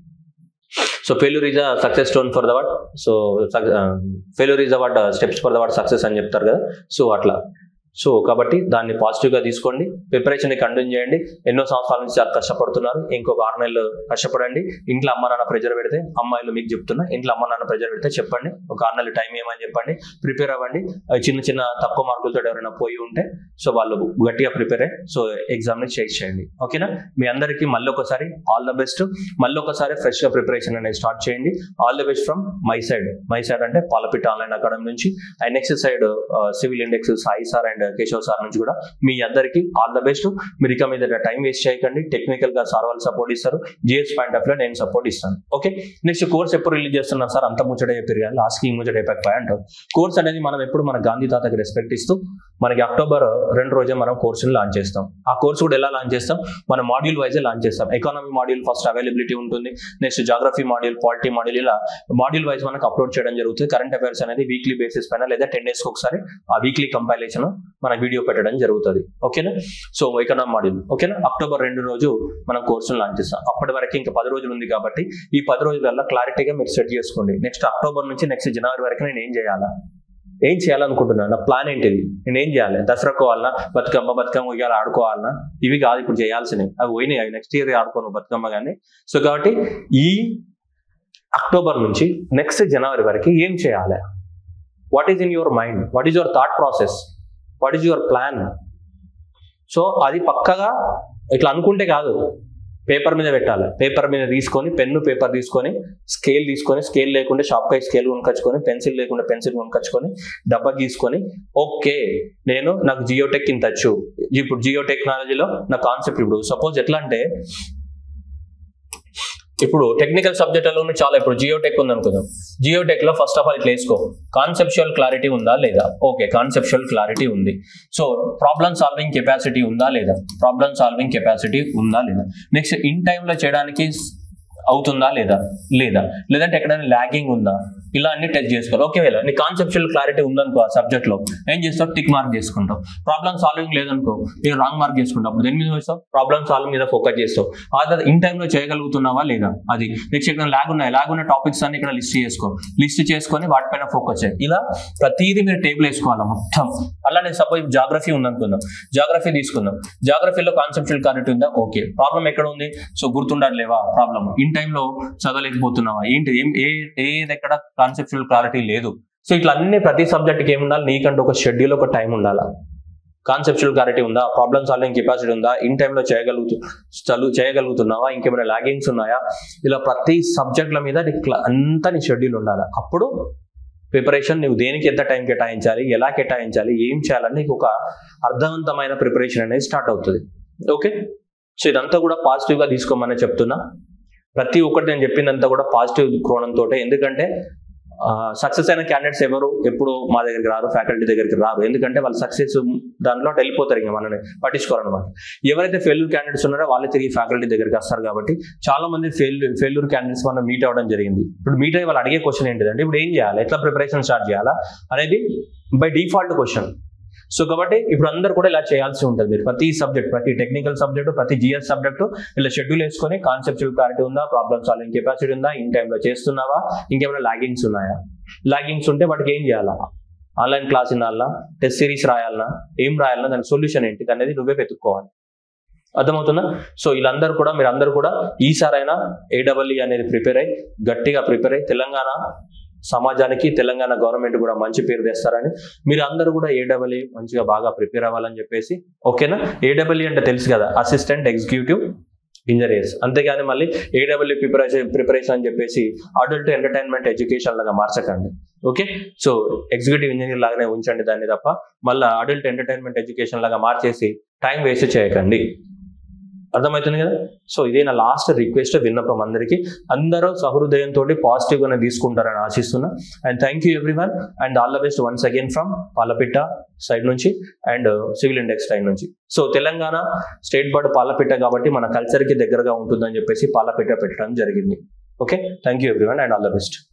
so failure is a success stone for the what so failure is the what steps for the what success అని చెప్తారు కదా సో అట్లా సో కాబట్టి దాన్ని పాజిటివ్గా తీసుకోండి ప్రిపరేషన్ కంటిన్యూ చేయండి ఎన్నో సంవత్సరాల నుంచి చాలా కష్టపడుతున్నారు ఇంకొక ఆరు నెలలు కష్టపడండి ఇంట్లో అమ్మ నాన్న ప్రెజర్ పెడితే అమ్మాయిలు మీకు చెప్తున్నా ఇంట్లో అమ్మ నాన్న ప్రెజర్ పెడితే చెప్పండి ఒక ఆరు నెలలు టైం ఏమని చెప్పండి ప్రిపేర్ అవ్వండి అవి చిన్న చిన్న తక్కువ మార్కులతో ఎవరైనా పోయి ఉంటే సో వాళ్ళు గట్టిగా ప్రిపేర్ అయ్యి సో ఎగ్జామ్ని చేసి చేయండి ఓకేనా మీ అందరికీ మళ్ళీ ఒకసారి ఆల్ ద బెస్ట్ మళ్ళీ ఒకసారి ఫ్రెష్గా ప్రిపరేషన్ అనేది స్టార్ట్ చేయండి all the best from my side my side అంటే పాలపిట్ ఆన్లైన్ అకాడమీ నుంచి and next side civil index Sai sir and Keshav sir నుంచి కూడా మీ అందరికీ ఆల్ ద బెస్ట్ మీరు ఇక మీద టైం వేస్ట్ చేయకండి టెక్నికల్ గా సార్ వాళ్ళు సపోర్ట్ ఇస్తారు జిఎస్ పాయింట్ ఆఫ్ లో నేను సపోర్ట్ ఇస్తాను ఓకే నెక్స్ట్ కోర్స్ ఎప్పుడు రిలీజ్ చేస్తున్నారు సార్ అంత ముచ్చట చెప్పారు కానీ లాస్ట్ కి ముచ్చట అయిపోయి అంటారు కోర్స్ అనేది మనం ఎప్పుడు మన గాంధీ తాతకి రెస్పెక్ట్ ఇస్తూ మనకి అక్టోబర్ రెండు రోజే మనం కోర్సుని లాంచ్ చేస్తాం ఆ కోర్స్ కూడా ఎలా లాంచ్ చేస్తాం మన మాడ్యూల్ వైజ్ లాంచ్ చేస్తాం ఎకానమీ మాడ్యూల్ ఫస్ట్ అవైలబిలిటీ ఉంటుంది next geography module polity module ఇలా మాడ్యూల్ వైజ్ మనకు అప్లోడ్ చేయడం జరుగుతుంది కరెంట్ అఫైర్స్ అనేది వీక్లీ బేసిస్ పైన లేదా టెన్ డేస్కి ఒకసారి ఆ వీక్లీ కంపైలేషన్ మన వీడియో పెట్టడం జరుగుతుంది ఓకేనా సో ఎకనామ్ మాడ్యూల్ ఓకేనా అక్టోబర్ రెండు రోజు మనం కోర్సును లాంచ్ చేస్తాం అప్పటి వరకు ఇంకా పది రోజులు ఉంది కాబట్టి ఈ పది రోజులలో క్లారిటీగా మీరు సెట్ చేసుకోండి నెక్స్ట్ అక్టోబర్ నుంచి నెక్స్ట్ జనవరి వరకు నేను ఏం చేయాలా ఏం చేయాలనుకుంటున్నాను నా ప్లాన్ ఏంటిది నేను ఏం చేయాలి దసరా కోవాలన్నా బతుకమ్మ బతుకమ్మ ఇవాళ ఆడుకోవాలన్నా ఇవి కాదు ఇప్పుడు చేయాల్సినవి అవి పోయినాయి అవి నెక్స్ట్ ఇయర్ ఆడుకోను బతుకమ్మ కానీ సో కాబట్టి ఈ అక్టోబర్ నుంచి నెక్స్ట్ జనవరి వరకు ఏం చేయాలి what is in your mind what is your thought process what is your plan so అది పక్కగా ఇట్లా అనుకుంటే కాదు పేపర్ మీద పెట్టాలి పేపర్ మీద తీసుకొని పెన్ను పేపర్ తీసుకొని స్కేల్ తీసుకొని స్కేల్ లేకుండా షాప్ పై స్కేల్ కొనుకొచ్చుకొని పెన్సిల్ లేకుండా పెన్సిల్ కొనుకొచ్చుకొని డబ్బా గీసుకొని ఓకే నేను నాకు జియోటెక్ ఇంత వచ్చు ఇప్పుడు జియో టెక్నాలజీలో నా కాన్సెప్ట్ ఇప్పుడు సపోజ్ ఎట్లా అంటే ఇప్పుడు టెక్నికల్ సబ్జెక్టులోనే చాలా ఇప్పుడు జియోటెక్ ఉంది అనుకుందాం జియోటెక్ లో ఫస్ట్ ఆఫ్ ఆల్ ఇట్లా వేసుకో కాన్సెప్షువల్ క్లారిటీ ఉందా లేదా ఓకే కాన్సెప్షువల్ క్లారిటీ ఉంది సో ప్రాబ్లమ్ సాల్వింగ్ కెపాసిటీ ఉందా లేదా ప్రాబ్లమ్ సాల్వింగ్ కెపాసిటీ ఉందా లేదా నెక్స్ట్ ఇన్ టైంలో చేయడానికి అవుతుందా లేదా లేదా లేదంటే ఎక్కడైనా ల్యాగింగ్ ఉందా ఇలా అన్ని టెస్ట్ చేసుకోవాలి ఒకవేళ నీ కాన్సెప్చువల్ క్లారిటీ ఉందనుకో ఆ సబ్జెక్ట్ లో ఏం చేస్తావు టిక్ మార్క్ చేసుకుంటావు ప్రాబ్లమ్ సాల్వింగ్ లేదనుకో నేను రాంగ్ మార్క్ చేసుకుంటావు అప్పుడు దేని మీద వేస్తావు ప్రాబ్లమ్ సాల్వింగ్ మీద ఫోకస్ చేస్తావు అదే ఇన్ టైంలో చేయగలుగుతున్నావా లేదా అది నెక్స్ట్ ఇక్కడ లాగ్ ఉన్నాయి లాగ్ ఉన్న టాపిక్స్ అన్ని ఇక్కడ లిస్ట్ చేసుకో లిస్ట్ చేసుకొని వాటిపైన ఫోకస్ చేయి ఇలా ప్రతిదీ మీరు టేబుల్ వేసుకోవాలి మొత్తం అలానే సపోజ్ జాగ్రఫీ ఉందనుకుందాం జాగ్రఫీ తీసుకుందాం జాగ్రఫీలో కాన్సెప్చువల్ క్లారిటీ ఉందా ఓకే ప్రాబ్లం ఎక్కడ ఉంది సో గుర్తుండాలి లేవా ప్రాబ్లమ్ ఇన్ టైంలో చదవలేకపోతున్నావా ఏంటి ఏం ఏ ఏది ఎక్కడ కాన్సెప్చువల్ క్లారిటీ లేదు సో ఇట్లా అన్ని ప్రతి సబ్జెక్ట్కి ఏమి ఉండాలి నీకంటే ఒక షెడ్యూల్ ఒక టైం ఉండాలా కాన్సెప్చువల్ క్లారిటీ ఉందా ప్రాబ్లమ్ సాల్వింగ్ కెపాసిటీ ఉందా ఇన్ టైంలో చేయగలుగుతూ చదువు చేయగలుగుతున్నావా ఇంకేమైనా లాగింగ్స్ ఉన్నాయా ఇలా ప్రతి సబ్జెక్టుల మీద నీ క్లా- అంతా నీ షెడ్యూల్ ఉండాలి అప్పుడు ప్రిపరేషన్ నువ్వు దేనికి ఎంత టైం కేటాయించాలి ఎలా కేటాయించాలి ఏం చేయాలని నీకు ఒక అర్థవంతమైన ప్రిపరేషన్ అనేది స్టార్ట్ అవుతుంది ఓకే సో ఇదంతా కూడా పాజిటివ్గా తీసుకోమని చెప్తున్నా ప్రతి ఒక్కటి నేను చెప్పిందంతా కూడా పాజిటివ్ కోణంతో ఎందుకంటే సక్సెస్ అయిన క్యాండిడేట్స్ ఎవరు ఎప్పుడు మా దగ్గరికి రారు ఫ్యాకల్టీ దగ్గరికి రారు ఎందుకంటే వాళ్ళు సక్సెస్ దాంట్లో వెళ్ళిపోతారు ఇంకా మనని పట్టించుకోరనమాట ఎవరైతే ఫెయిల్యూర్ క్యాండిడేట్స్ ఉన్నారో వాళ్ళే తిరిగి ఫ్యాకల్టీ దగ్గరికి వస్తారు కాబట్టి చాలా మంది ఫెయిల్ ఫెయిల్యూర్ క్యాండిడేట్స్ మనం మీట్ అవ్వడం జరిగింది ఇప్పుడు మీట్ అయ్యి వాళ్ళు అడిగే క్వశ్చన్ ఏంటిదంటే ఇప్పుడు ఏం చేయాలి ఎట్లా ప్రిపరేషన్ స్టార్ట్ చేయాలా అనేది బై డిఫాల్ట్ క్వశ్చన్ సో కాబట్టి ఇప్పుడు అందరు కూడా ఇలా చేయాల్సి ఉంటుంది మీరు ప్రతి సబ్జెక్ట్ ప్రతి టెక్నికల్ సబ్జెక్ట్ ప్రతి జిఎస్ సబ్జెక్టు ఇలా షెడ్యూల్ వేసుకొని కాన్సెప్చువల్ క్లారిటీ ఉందా ప్రాబ్లమ్ సాల్వింగ్ కెపాసిటీ ఉందా ఇన్ టైంలో చేస్తున్నావా ఇంకేమైనా లాగింగ్స్ ఉన్నాయా లాగింగ్స్ ఉంటే వాటికి ఏం చేయాలా ఆన్లైన్ క్లాస్ వినాలనా టెస్ట్ సిరీస్ రాయాలనా ఏం రాయాలన్నా దాని సొల్యూషన్ ఏంటి అనేది నువ్వే వెతుక్కోవాలి అర్థమవుతుందా సో వీళ్ళందరూ కూడా మీరు అందరూ కూడా ఈసారైనా ఏడబ్ల్ఈ అనేది ప్రిపేర్ అయ్యి గట్టిగా ప్రిపేర్ అయ్యి తెలంగాణ సమాజానికి తెలంగాణ గవర్నమెంట్ కూడా మంచి పేరు తెస్తారని మీరు అందరూ కూడా ఏడబ్ల్ఈ మంచిగా బాగా ప్రిపేర్ అవ్వాలని చెప్పేసి ఓకేనా ఏడబ్ల్ఈ అంటే తెలుసు కదా అసిస్టెంట్ ఎగ్జిక్యూటివ్ ఇంజనీర్స్ అంతేగాని మళ్ళీ ఏడబ్ల్యూ ప్రిపరేషన్ ప్రిపరేషన్ అని చెప్పేసి అడల్ట్ ఎంటర్టైన్మెంట్ ఎడ్యుకేషన్ లాగా మార్చకండి ఓకే సో ఎగ్జిక్యూటివ్ ఇంజనీర్ లాగానే ఉంచండి దాన్ని తప్ప మళ్ళీ అడల్ట్ ఎంటర్టైన్మెంట్ ఎడ్యుకేషన్ లాగా మార్చేసి టైం వేస్ట్ చేయకండి అర్థమవుతుంది కదా సో ఇదే నా లాస్ట్ రిక్వెస్ట్ విన్నపం అందరికీ అందరూ సహృదయంతో పాజిటివ్గానే తీసుకుంటారని ఆశిస్తున్నా and thank you everyone and all the best once again from Palapitta side నుంచి అండ్ సివిల్ ఇండెక్స్ సైడ్ నుంచి so Telangana state board Palapitta కాబట్టి మన కల్చర్కి దగ్గరగా ఉంటుందని చెప్పేసి పాలపిట్ట పెట్టడం జరిగింది okay thank you everyone and all the best